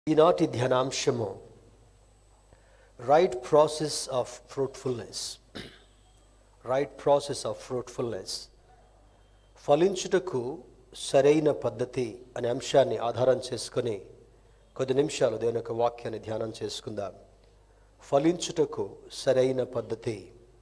ఈనాటి ధ్యానాంశము right process of fruitfulness right process of fruitfulness ఫలించుటకు సరైన పద్ధతి అనే అంశాన్ని ఆధారం చేసుకొని కొద్ది నిమిషాలు దేవుని యొక్క వాక్యాన్ని ధ్యానం చేసుకుందాం ఫలించుటకు సరైన పద్ధతి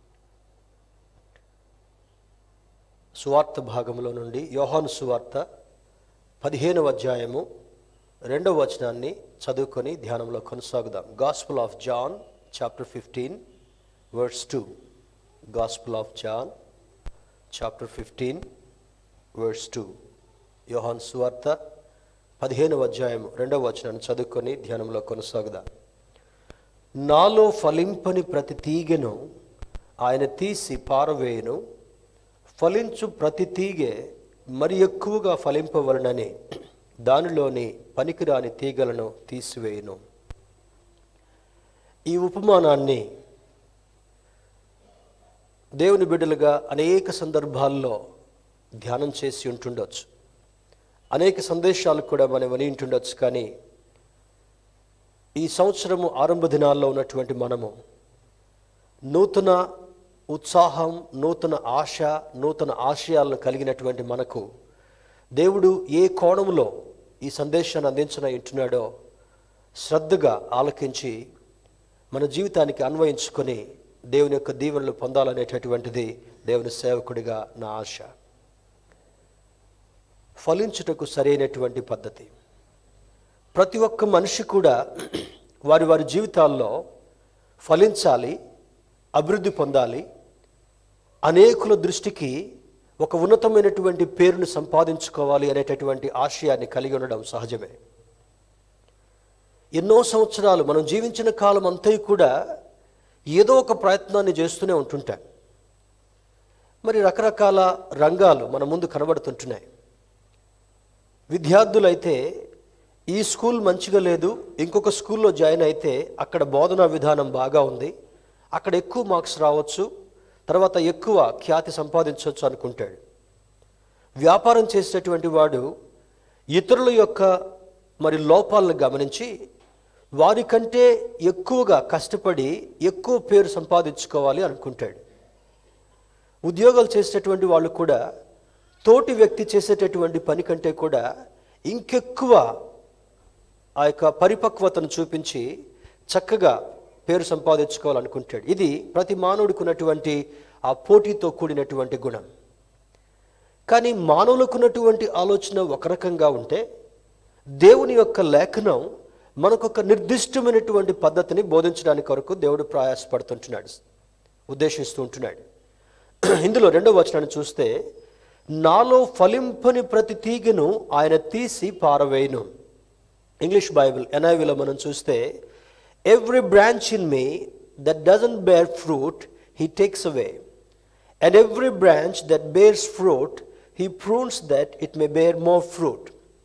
సువార్త భాగంలో నుండి యోహాను సువార్త పదిహేనవ అధ్యాయము రెండవ వచనాన్ని చదువుకొని ధ్యానంలో కొనసాగుదాం gospel of John chapter fifteen words two gospel of John chapter fifteen words two Yohan సువార్త పదిహేనవ అధ్యాయం రెండవ వచనాన్ని చదువుకొని ధ్యానంలో కొనసాగుదాం నాలో ఫలింపని ప్రతి తీగెను ఆయన తీసి పారవేయును ఫలించు ప్రతి తీగె మరి ఎక్కువగా ఫలింపవలనని దానిలోని పనికిరాని తీగలను తీసివేయును ఈ ఉపమానాన్ని దేవుని బిడ్డలుగా అనేక సందర్భాల్లో ధ్యానం చేసి ఉంటుండొచ్చు అనేక సందేశాలు కూడా మనం విని ఉంటుండొచ్చు కానీ ఈ సంవత్సరము ఆరంభ దినాల్లో ఉన్నటువంటి మనము నూతన ఉత్సాహం నూతన ఆశ నూతన ఆశయాలను కలిగినటువంటి మనకు దేవుడు ఏ కోణంలో ఈ సందేశాన్ని అందించిన ఇంటున్నాడో శ్రద్ధగా ఆలకించి మన జీవితానికి అన్వయించుకొని దేవుని యొక్క దీవెనలు పొందాలనేటటువంటిది దేవుని సేవకుడిగా నా ఆశ ఫలించుటకు సరైనటువంటి పద్ధతి ప్రతి ఒక్క మనిషి కూడా వారి వారి జీవితాల్లో ఫలించాలి అభివృద్ధి పొందాలి అనేకుల దృష్టికి ఒక ఉన్నతమైనటువంటి పేరును సంపాదించుకోవాలి అనేటటువంటి ఆశయాన్ని కలిగి ఉండడం సహజమే ఎన్నో సంవత్సరాలు మనం జీవించిన కాలం అంతా కూడా ఏదో ఒక ప్రయత్నాన్ని చేస్తూనే ఉంటుంటాం మరి రకరకాల రంగాలు మన ముందు కనబడుతుంటున్నాయి విద్యార్థులైతే ఈ స్కూల్ మంచిగా లేదు ఇంకొక స్కూల్లో జాయిన్ అయితే అక్కడ బోధనా విధానం బాగా ఉంది అక్కడ ఎక్కువ మార్క్స్ రావచ్చు తర్వాత ఎక్కువ ఖ్యాతి సంపాదించవచ్చు అనుకుంటాడు వ్యాపారం చేసేటువంటి వాడు ఇతరుల యొక్క మరి లోపాలను గమనించి వారికంటే ఎక్కువగా కష్టపడి ఎక్కువ పేరు సంపాదించుకోవాలి అనుకుంటాడు ఉద్యోగాలు చేసేటటువంటి వాళ్ళు కూడా తోటి వ్యక్తి చేసేటటువంటి పని కంటే కూడా ఇంకెక్కువ ఆ యొక్క పరిపక్వతను చూపించి చక్కగా పేరు సంపాదించుకోవాలనుకుంటాడు ఇది ప్రతి మానవుడికి ఉన్నటువంటి ఆ పోటీతో కూడినటువంటి గుణం కానీ మానవులకు ఉన్నటువంటి ఆలోచన ఒక రకంగా ఉంటే దేవుని యొక్క లేఖనం మనకొక నిర్దిష్టమైనటువంటి పద్ధతిని బోధించడానికి కొరకు దేవుడు ప్రయాసపడుతుంటున్నాడు ఉద్దేశిస్తూ ఉంటున్నాడు ఇందులో రెండవ వచనాన్ని చూస్తే నాలో ఫలింపని ప్రతి తీగను ఆయన తీసి పారవేయను ఇంగ్లీష్ బైబిల్ ఎన్ఐవిలో మనం చూస్తే every branch in me that doesn't bear fruit he takes away and every branch that bears fruit he prunes that it may bear more fruit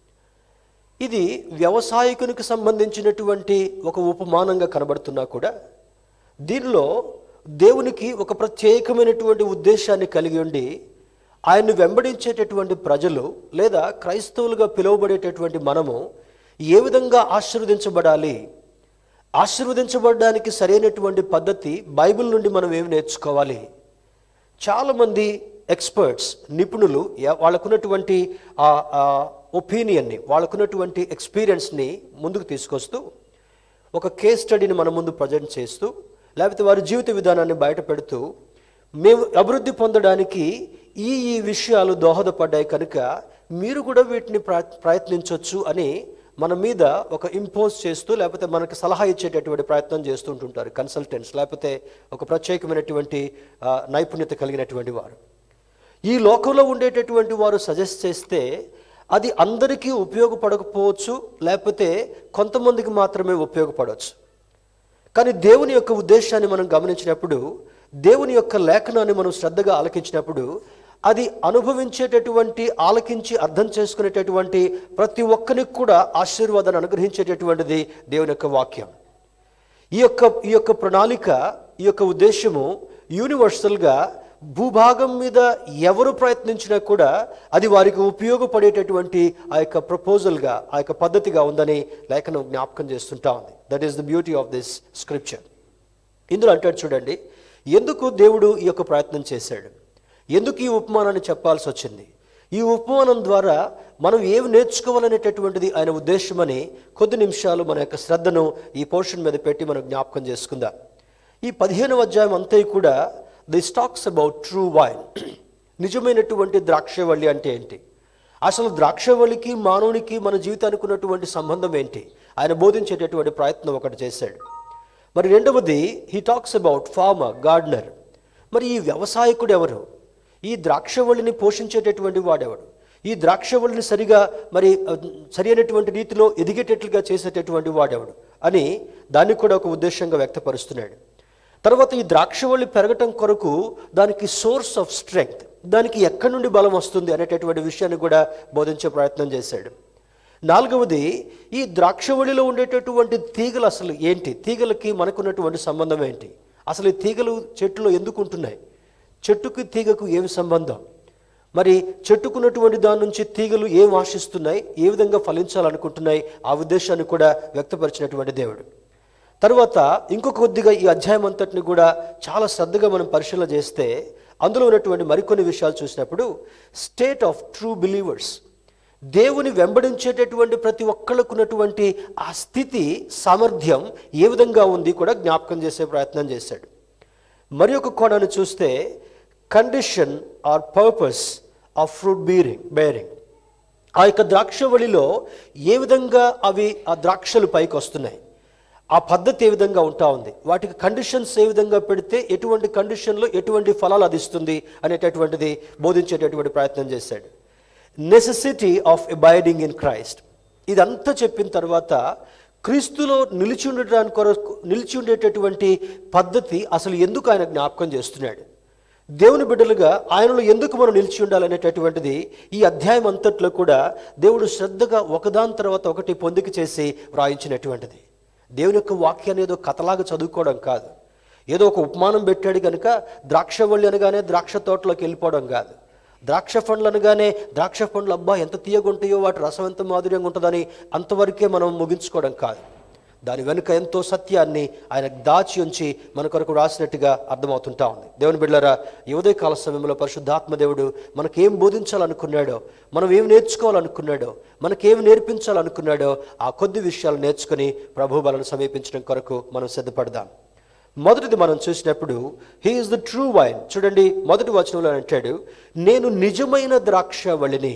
ఇది వ్యవసాయకునికి సంబంధించినటువంటి ఒక ఉపమానంగా కనబడుతున్నా కూడా దీనిలో దేవునికి ఒక ప్రత్యేకమైనటువంటి ఉద్దేశాన్ని కలిగి ఉండి ఆయన్ని వెంబడించేటటువంటి ప్రజలు లేదా క్రైస్తవులుగా పిలువబడేటటువంటి మనము ఏ విధంగా ఆశీర్వదించబడాలి ఆశీర్వదించబడడానికి సరైనటువంటి పద్ధతి బైబిల్ నుండి మనం ఏమి నేర్చుకోవాలి చాలామంది ఎక్స్పర్ట్స్ నిపుణులు యా- వాళ్ళకున్నటువంటి ఆ ఒపీనియన్ని వాళ్ళకున్నటువంటి ఎక్స్పీరియన్స్ని ముందుకు తీసుకొస్తూ ఒక కేస్ స్టడీని మన ముందు ప్రజెంట్ చేస్తూ లేకపోతే వారి జీవిత విధానాన్ని బయట పెడుతూ మేము అభివృద్ధి పొందడానికి ఈ ఈ విషయాలు దోహదపడ్డాయి కనుక మీరు కూడా వీటిని ప్ర- ప్రయత్నించవచ్చు అని మన మీద ఒక ఇంపోజ్ చేస్తూ లేకపోతే మనకు సలహా ఇచ్చేటటువంటి ప్రయత్నం చేస్తూ ఉంటుంటారు కన్సల్టెంట్స్ లేకపోతే ఒక ప్రత్యేకమైనటువంటి ఆ, నైపుణ్యత కలిగినటువంటి వారు ఈ లోకంలో ఉండేటటువంటి వారు సజెస్ట్ చేస్తే అది అందరికీ ఉపయోగపడకపోవచ్చు లేకపోతే కొంతమందికి మాత్రమే ఉపయోగపడవచ్చు కానీ దేవుని యొక్క ఉద్దేశాన్ని మనం గమనించినప్పుడు దేవుని యొక్క లేఖనాన్ని మనం శ్రద్ధగా ఆలకించినప్పుడు అది అనుభవించేటటువంటి ఆలకించి అర్థం చేసుకునేటటువంటి ప్రతి ఒక్కరికి కూడా ఆశీర్వాదాన్ని అనుగ్రహించేటటువంటిది దేవుని యొక్క వాక్యం ఈ యొక్క ఈ యొక్క ప్రణాళిక ఈ యొక్క ఉద్దేశము యూనివర్సల్గా భూభాగం మీద ఎవరు ప్రయత్నించినా కూడా అది వారికి ఉపయోగపడేటటువంటి ఆ యొక్క ప్రపోజల్గా ఆ యొక్క పద్ధతిగా ఉందని లేఖనం జ్ఞాపకం చేస్తుంటా ఉంది that is the beauty of this scripture ఇందులో అంటాడు చూడండి ఎందుకు దేవుడు ఈ యొక్క ప్రయత్నం చేశాడు ఎందుకు ఈ ఉపమానాన్ని చెప్పాల్సి వచ్చింది ఈ ఉపమానం ద్వారా మనం ఏమి నేర్చుకోవాలనేటటువంటిది ఆయన ఉద్దేశమని కొద్ది నిమిషాలు మన యొక్క శ్రద్ధను ఈ పోర్షన్ మీద పెట్టి మనం జ్ఞాపకం చేసుకుందాం ఈ పదిహేనవ అధ్యాయం అంతా కూడా this talks about true vine నిజమైనటువంటి ద్రాక్షవల్లి అంటే ఏంటి అసలు ద్రాక్షవల్లికి మానవునికి మన జీవితానికి ఉన్నటువంటి సంబంధం ఏంటి ఆయన బోధించేటటువంటి ప్రయత్నం ఒకటి చేశాడు మరి రెండవది he talks about farmer gardener మరి ఈ వ్యవసాయకుడు ఎవరు ఈ ద్రాక్షవల్లిని పోషించేటటువంటి వాడెవడు ఈ ద్రాక్షవల్లిని సరిగా మరి అ, సరి అయినటువంటి రీతిలో ఎదిగేటట్లుగా చేసేటటువంటి వాడెవడు అని దాన్ని కూడా ఒక ఉద్దేశంగా వ్యక్తపరుస్తున్నాడు తర్వాత ఈ ద్రాక్షవల్లి పెరగటం కొరకు దానికి సోర్స్ ఆఫ్ స్ట్రెంగ్త్ దానికి ఎక్కడి నుండి బలం వస్తుంది అనేటటువంటి విషయాన్ని కూడా బోధించే ప్రయత్నం చేశాడు నాలుగవది ఈ ద్రాక్షవల్లిలో ఉండేటటువంటి తీగలు అసలు ఏంటి తీగలకి మనకున్నటువంటి సంబంధం ఏంటి అసలు ఈ తీగలు చెట్టులో ఎందుకు ఉంటున్నాయి చెట్టుకి తీగకు ఏమి సంబంధం మరి చెట్టుకున్నటువంటి దాని నుంచి తీగలు ఏం ఆశిస్తున్నాయి ఏ విధంగా ఫలించాలనుకుంటున్నాయి ఆ ఉద్దేశాన్ని కూడా వ్యక్తపరిచినటువంటి దేవుడు తర్వాత ఇంకొక కొద్దిగా ఈ అధ్యాయం అంతటిని కూడా చాలా శ్రద్ధగా మనం పరిశీలన చేస్తే అందులో ఉన్నటువంటి మరికొన్ని విషయాలు చూసినప్పుడు స్టేట్ ఆఫ్ ట్రూ బిలీవర్స్ దేవుని వెంబడించేటటువంటి ప్రతి ఒక్కళ్ళకు ఉన్నటువంటి ఆ స్థితి సామర్థ్యం ఏ విధంగా ఉంది కూడా జ్ఞాపకం చేసే ప్రయత్నం చేశాడు మరి ఒక కోణాన్ని చూస్తే condition or purpose of fruit bearing bearing ఆ యొక్క ద్రాక్షవళిలో ఏ విధంగా అవి ఆ ద్రాక్షలు పైకి వస్తున్నాయి ఆ పద్ధతి ఏ విధంగా ఉంటా ఉంది వాటికి కండిషన్స్ ఏ విధంగా పెడితే ఎటువంటి కండిషన్లో ఎటువంటి ఫలాలు అది ఇస్తుంది అనేటటువంటిది బోధించేటటువంటి ప్రయత్నం చేశాడు necessity of abiding in Christ ఇదంతా చెప్పిన తర్వాత క్రీస్తులో నిలిచి ఉండటానికి కొరకు నిలిచి ఉండేటటువంటి పద్ధతి అసలు ఎందుకు ఆయన జ్ఞాపకం చేస్తున్నాడు దేవుని బిడ్డలుగా ఆయనలో ఎందుకు మనం నిలిచి ఉండాలనేటటువంటిది ఈ అధ్యాయం అంతట్లో కూడా దేవుడు శ్రద్ధగా ఒకదాని తర్వాత ఒకటి పొందిక చేసి వ్రాయించినటువంటిది దేవుని యొక్క వాక్యాన్ని ఏదో కథలాగా చదువుకోవడం కాదు ఏదో ఒక ఉపమానం పెట్టాడు కనుక ద్రాక్షవల్లి అనగానే ద్రాక్ష తోటలోకి వెళ్ళిపోవడం కాదు ద్రాక్ష పండ్లు అనగానే ద్రాక్ష పండ్లు అబ్బా ఎంత తీయగుంటాయో వాటి రసం ఎంత మాధుర్యంగా ఉంటుందని అంతవరకే మనం ముగించుకోవడం కాదు దాని వెనుక ఎంతో సత్యాన్ని ఆయన దాచి ఉంచి మన కొరకు రాసినట్టుగా అర్థమవుతుంటా ఉంది దేవుని బిడ్డలారా ఈ ఉదయకాల సమయంలో పరిశుద్ధాత్మ దేవుడు మనకేం బోధించాలనుకున్నాడో మనం ఏం నేర్చుకోవాలనుకున్నాడో మనకేం నేర్పించాలనుకున్నాడో ఆ కొద్ది విషయాలు నేర్చుకుని ప్రభు బలను సమీపించడం కొరకు మనం సిద్ధపడదాం మొదటిది మనం చూసినప్పుడు he is the true vine చూడండి మొదటి వచనంలో అంటాడు నేను నిజమైన ద్రాక్షవళిని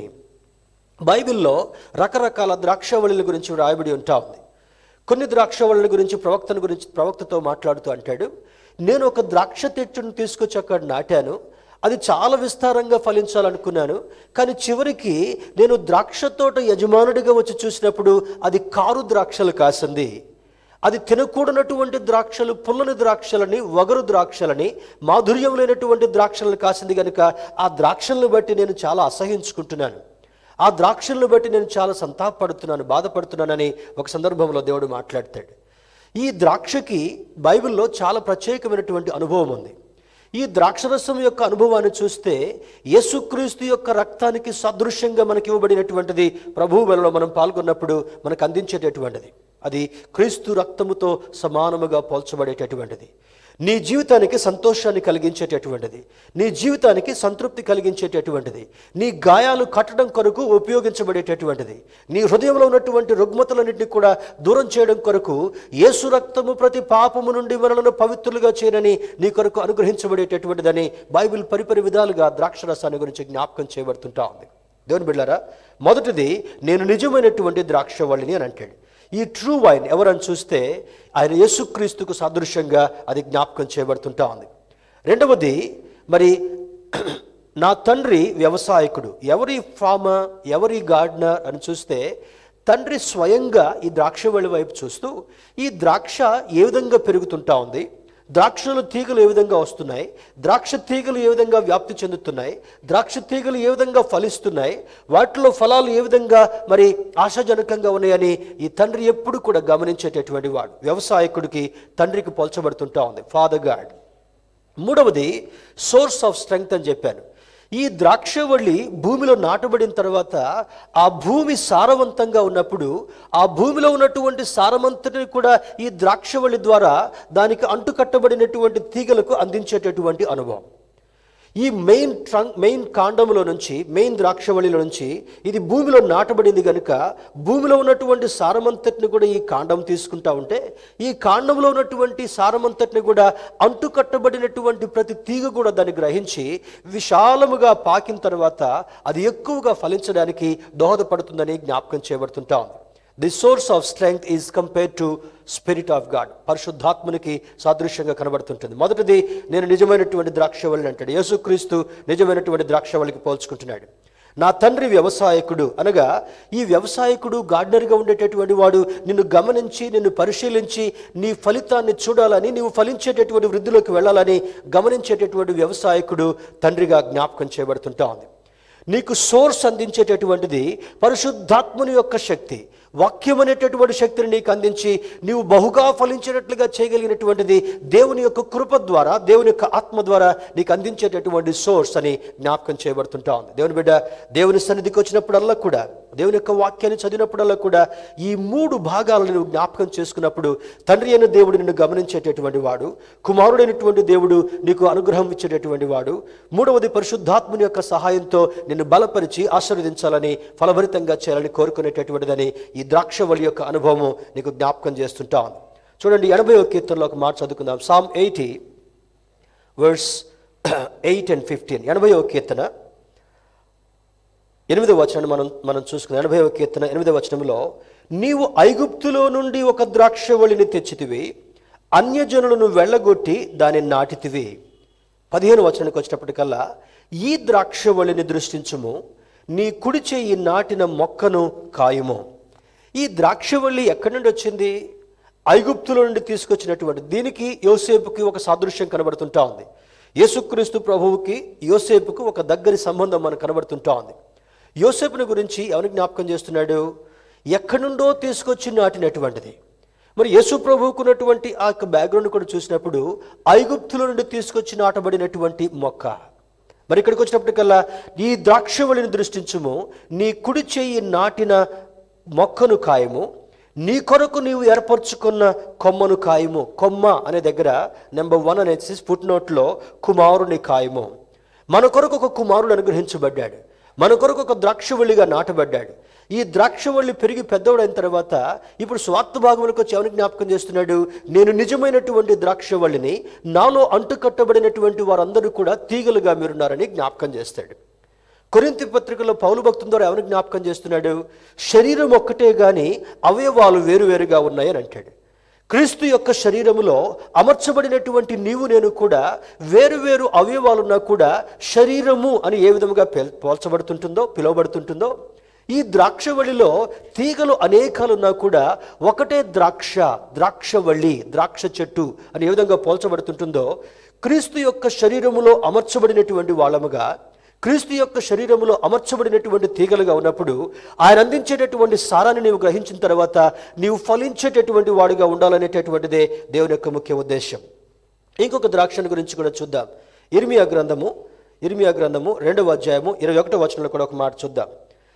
బైబిల్లో రకరకాల ద్రాక్షవళిల గురించి రాయబడి ఉంటా ఉంది కొన్ని ద్రాక్షవళుల గురించి ప్రవక్తను గురించి ప్రవక్తతో మాట్లాడుతూ అంటాడు నేను ఒక ద్రాక్ష చెట్టును తీసుకొచ్చి అక్కడ నాటాను అది చాలా విస్తారంగా ఫలించాలనుకున్నాను కానీ చివరికి నేను ద్రాక్ష తోట యజమానుడిగా వచ్చి చూసినప్పుడు అది కారు ద్రాక్షలు కాసింది అది తినకూడనటువంటి ద్రాక్షలు పుల్లని ద్రాక్షలని వగరు ద్రాక్షలని మాధుర్యం లేనటువంటి ద్రాక్షలను కాసింది కనుక ఆ ద్రాక్షలను బట్టి నేను చాలా అసహించుకుంటున్నాను ఆ ద్రాక్షలను బట్టి నేను చాలా సంతాపడుతున్నాను బాధపడుతున్నానని ఒక సందర్భంలో దేవుడు మాట్లాడతాడు ఈ ద్రాక్షకి బైబిల్లో చాలా ప్రత్యేకమైనటువంటి అనుభవం ఉంది ఈ ద్రాక్షరసం యొక్క అనుభవాన్ని చూస్తే యేసుక్రీస్తు యొక్క రక్తానికి సదృశ్యంగా మనకి ఇవ్వబడినటువంటిది ప్రభువు వలలో మనం పాల్గొన్నప్పుడు మనకు అందించేటటువంటిది అది క్రీస్తు రక్తముతో సమానముగా పోల్చబడేటటువంటిది నీ జీవితానికి సంతోషాన్ని కలిగించేటటువంటిది నీ జీవితానికి సంతృప్తి కలిగించేటటువంటిది నీ గాయాలు కట్టడం కొరకు ఉపయోగించబడేటటువంటిది నీ హృదయంలో ఉన్నటువంటి రుగ్మతలన్నింటినీ కూడా దూరం చేయడం కొరకు యేసు రక్తము ప్రతి పాపము నుండి మనలను పవిత్రులుగా చేయనని నీ కొరకు అనుగ్రహించబడేటటువంటిదని బైబిల్ పరిపరి విధాలుగా ద్రాక్షరసాన్ని గురించి జ్ఞాపకం చేయబడుతుంటా ఉంది దేవుని బిడ్డారా మొదటిది నేను నిజమైనటువంటి ద్రాక్షవల్లిని అని అంటాడు ఈ ట్రూ వైన్ ఎవరని చూస్తే ఆయన యేసుక్రీస్తుకు సాదృశ్యంగా అది జ్ఞాపకం చేయబడుతుంటా ఉంది రెండవది మరి నా తండ్రి వ్యవసాయకుడు ఎవరి ఫార్మర్ ఎవరి గార్డనర్ అని చూస్తే తండ్రి స్వయంగా ఈ ద్రాక్షవల్లి వైపు చూస్తూ ఈ ద్రాక్ష ఏ విధంగా పెరుగుతుంటా ఉంది ద్రాక్షలు తీగలు ఏ విధంగా వస్తున్నాయి ద్రాక్ష తీగలు ఏ విధంగా వ్యాప్తి చెందుతున్నాయి ద్రాక్ష తీగలు ఏ విధంగా ఫలిస్తున్నాయి వాటిలో ఫలాలు ఏ విధంగా మరి ఆశాజనకంగా ఉన్నాయని ఈ తండ్రి ఎప్పుడు కూడా గమనించేటటువంటి వాడు వ్యవసాయకుడికి తండ్రికి పోల్చబడుతుంటా ఉంది ఫాదర్ గాడ్ మూడవది సోర్స్ ఆఫ్ స్ట్రెంగ్త్ అని చెప్పాను ఈ ద్రాక్షవల్లి భూమిలో నాటబడిన తర్వాత ఆ భూమి సారవంతంగా ఉన్నప్పుడు ఆ భూమిలో ఉన్నటువంటి సారవంతని కూడా ఈ ద్రాక్షవల్లి ద్వారా దానికి అంటుకట్టబడినటువంటి తీగలకు అందించేటటువంటి అనుభవం ఈ మెయిన్ ట్రంక్ మెయిన్ కాండంలో నుంచి మెయిన్ ద్రాక్షవళిలో నుంచి ఇది భూమిలో నాటబడింది కనుక భూమిలో ఉన్నటువంటి సారమంతటిని కూడా ఈ కాండం తీసుకుంటా ఉంటే ఈ కాండంలో ఉన్నటువంటి సారమంతటిని కూడా అంటుకట్టబడినటువంటి ప్రతి తీగ కూడా దాన్ని గ్రహించి విశాలముగా పాకిన తర్వాత అది ఎక్కువగా ఫలించడానికి దోహదపడుతుందని జ్ఞాపకం చేయబడుతుంటా ఉంది the source of strength is compare to spirit of God పరిశుద్ధాత్మనికి సాదృశ్యంగా కనబడుతుంటుంది మొదటిది నేను నిజమైనటువంటి ద్రాక్షవల్లిని అంటాడు యేసుక్రీస్తు నిజమైనటువంటి ద్రాక్షవల్లికి పోల్చుకుంటున్నాడు నా తండ్రి వ్యవసాయకుడు అనగా ఈ వ్యవసాయకుడు గార్డెనర్గా ఉండేటటువంటి వాడు నిన్ను గమనించి నిన్ను పరిశీలించి నీ ఫలితాన్ని చూడాలని నీవు ఫలించేటటువంటి వృద్ధిలోకి వెళ్ళాలని గమనించేటటువంటి వ్యవసాయకుడు తండ్రిగా జ్ఞాపకం చేయబడుతుంటా ఉంది నీకు సోర్స్ అందించేటటువంటిది పరిశుద్ధాత్ముని యొక్క శక్తి వాక్యం అనేటటువంటి శక్తిని నీకు అందించి నీవు బహుగా ఫలించేటట్లుగా చేయగలిగినటువంటిది దేవుని యొక్క కృప ద్వారా దేవుని యొక్క ఆత్మ ద్వారా నీకు అందించేటటువంటి సోర్స్ అని జ్ఞాపకం చేయబడుతుంటా ఉంది దేవుని బిడ్డ దేవుని సన్నిధికి వచ్చినప్పుడల్లా కూడా దేవుని యొక్క వాక్యాన్ని చదివినప్పుడల్లా కూడా ఈ మూడు భాగాలను నువ్వు జ్ఞాపకం చేసుకున్నప్పుడు తండ్రి అయిన దేవుడు నిన్ను గమనించేటటువంటి వాడు కుమారుడైనటువంటి దేవుడు నీకు అనుగ్రహం ఇచ్చేటటువంటి వాడు మూడవది పరిశుద్ధాత్ముని యొక్క సహాయంతో నిన్ను బలపరిచి ఆశీర్వదించాలని ఫలభరితంగా చేయాలని కోరుకునేటటువంటిదని ఈ ద్రాక్షవళి యొక్క అనుభవం నీకు జ్ఞాపకం చేస్తుంటా ఉంది చూడండి ఎనభై కీర్తనలో ఒక మాట చదువుకుందాం Psalm eighty verse eight and fifteen ఎనభైవ కీర్తన ఎనిమిదవ వచనం మనం మనం చూసుకుందాం ఎనభైవ కీర్తన ఎనిమిదవ వచనంలో నీవు ఐగుప్తులో నుండి ఒక ద్రాక్షవళిని తెచ్చితివి అన్యజనులను వెళ్ళగొట్టి దాన్ని నాటితివి పదిహేను వచనానికి వచ్చినప్పటికల్లా ఈ ద్రాక్షవళిని దృష్టించుము నీ కుడి చెయ్యి నాటిన మొక్కను కాయుము ఈ ద్రాక్షవల్లి ఎక్కడి నుండి వచ్చింది ఐగుప్తుల నుండి తీసుకొచ్చినటువంటి దీనికి యోసేపుకి ఒక సాదృశ్యం కనబడుతుంటా ఉంది యేసుక్రీస్తు ప్రభువుకి యోసేపుకు ఒక దగ్గరి సంబంధం మనకు కనబడుతుంటా ఉంది యోసేపుని గురించి ఎవరిని జ్ఞాపకం చేస్తున్నాడు ఎక్కడి నుండో తీసుకొచ్చి నాటినటువంటిది మరి యేసు ప్రభువుకున్నటువంటి ఆ యొక్క బ్యాక్గ్రౌండ్ కూడా చూసినప్పుడు ఐగుప్తుల నుండి తీసుకొచ్చి నాటబడినటువంటి మొక్క మరి ఇక్కడికి వచ్చినప్పటికల్లా ఈ ద్రాక్షవళిని దృష్టించుము నీ కుడి చెయ్యి నాటిన మొక్కను కాయము నీ కొరకు నీవు ఏర్పరచుకున్న కొమ్మను కాయము కొమ్మ అనే దగ్గర నెంబర్ వన్ అనేసి ఫుట్ నోట్లో కుమారుని కాయము మన కొరకు ఒక కుమారుడు అనుగ్రహించబడ్డాడు మన కొరకు ఒక ద్రాక్షవల్లిగా నాటబడ్డాడు ఈ ద్రాక్షవల్లి పెరిగి పెద్దవాడైన తర్వాత ఇప్పుడు స్వార్థ భాగములకు వచ్చి ఎవరిని జ్ఞాపకం చేస్తున్నాడు నేను నిజమైనటువంటి ద్రాక్షవల్లిని నాలో అంటుకట్టబడినటువంటి వారందరూ కూడా తీగలుగా మీరున్నారని జ్ఞాపకం చేస్తాడు కొరింతి పత్రికలో పౌలు భక్తుల ద్వారా ఎవరిని జ్ఞాపకం చేస్తున్నాడు శరీరం ఒక్కటే గాని అవయవాలు వేరువేరుగా ఉన్నాయని అంటాడు క్రీస్తు యొక్క శరీరములో అమర్చబడినటువంటి నీవు నేను కూడా వేరువేరు అవయవాలున్నా కూడా శరీరము అని ఏ విధముగా పేల్- పోల్చబడుతుంటుందో పిలువబడుతుంటుందో ఈ ద్రాక్షవళిలో తీగలు అనేకాలున్నా కూడా ఒకటే ద్రాక్ష ద్రాక్షవళి ద్రాక్ష చెట్టు అని ఏ విధంగా పోల్చబడుతుంటుందో క్రీస్తు యొక్క శరీరములో అమర్చబడినటువంటి వాళ్ళముగా క్రీస్తు యొక్క శరీరములో అమర్చబడినటువంటి తీగలుగా ఉన్నప్పుడు ఆయన అందించేటటువంటి సారాన్ని నీవు గ్రహించిన తర్వాత నీవు ఫలించేటటువంటి వాడిగా ఉండాలనేటటువంటిదే దేవుని యొక్క ముఖ్య ఉద్దేశం ఇంకొక ద్రాక్షను గురించి కూడా చూద్దాం ఇర్మియా గ్రంథము ఇర్మియా గ్రంథము రెండవ అధ్యాయము ఇరవై ఒకటో వచనంలో కూడా ఒక మాట చూద్దాం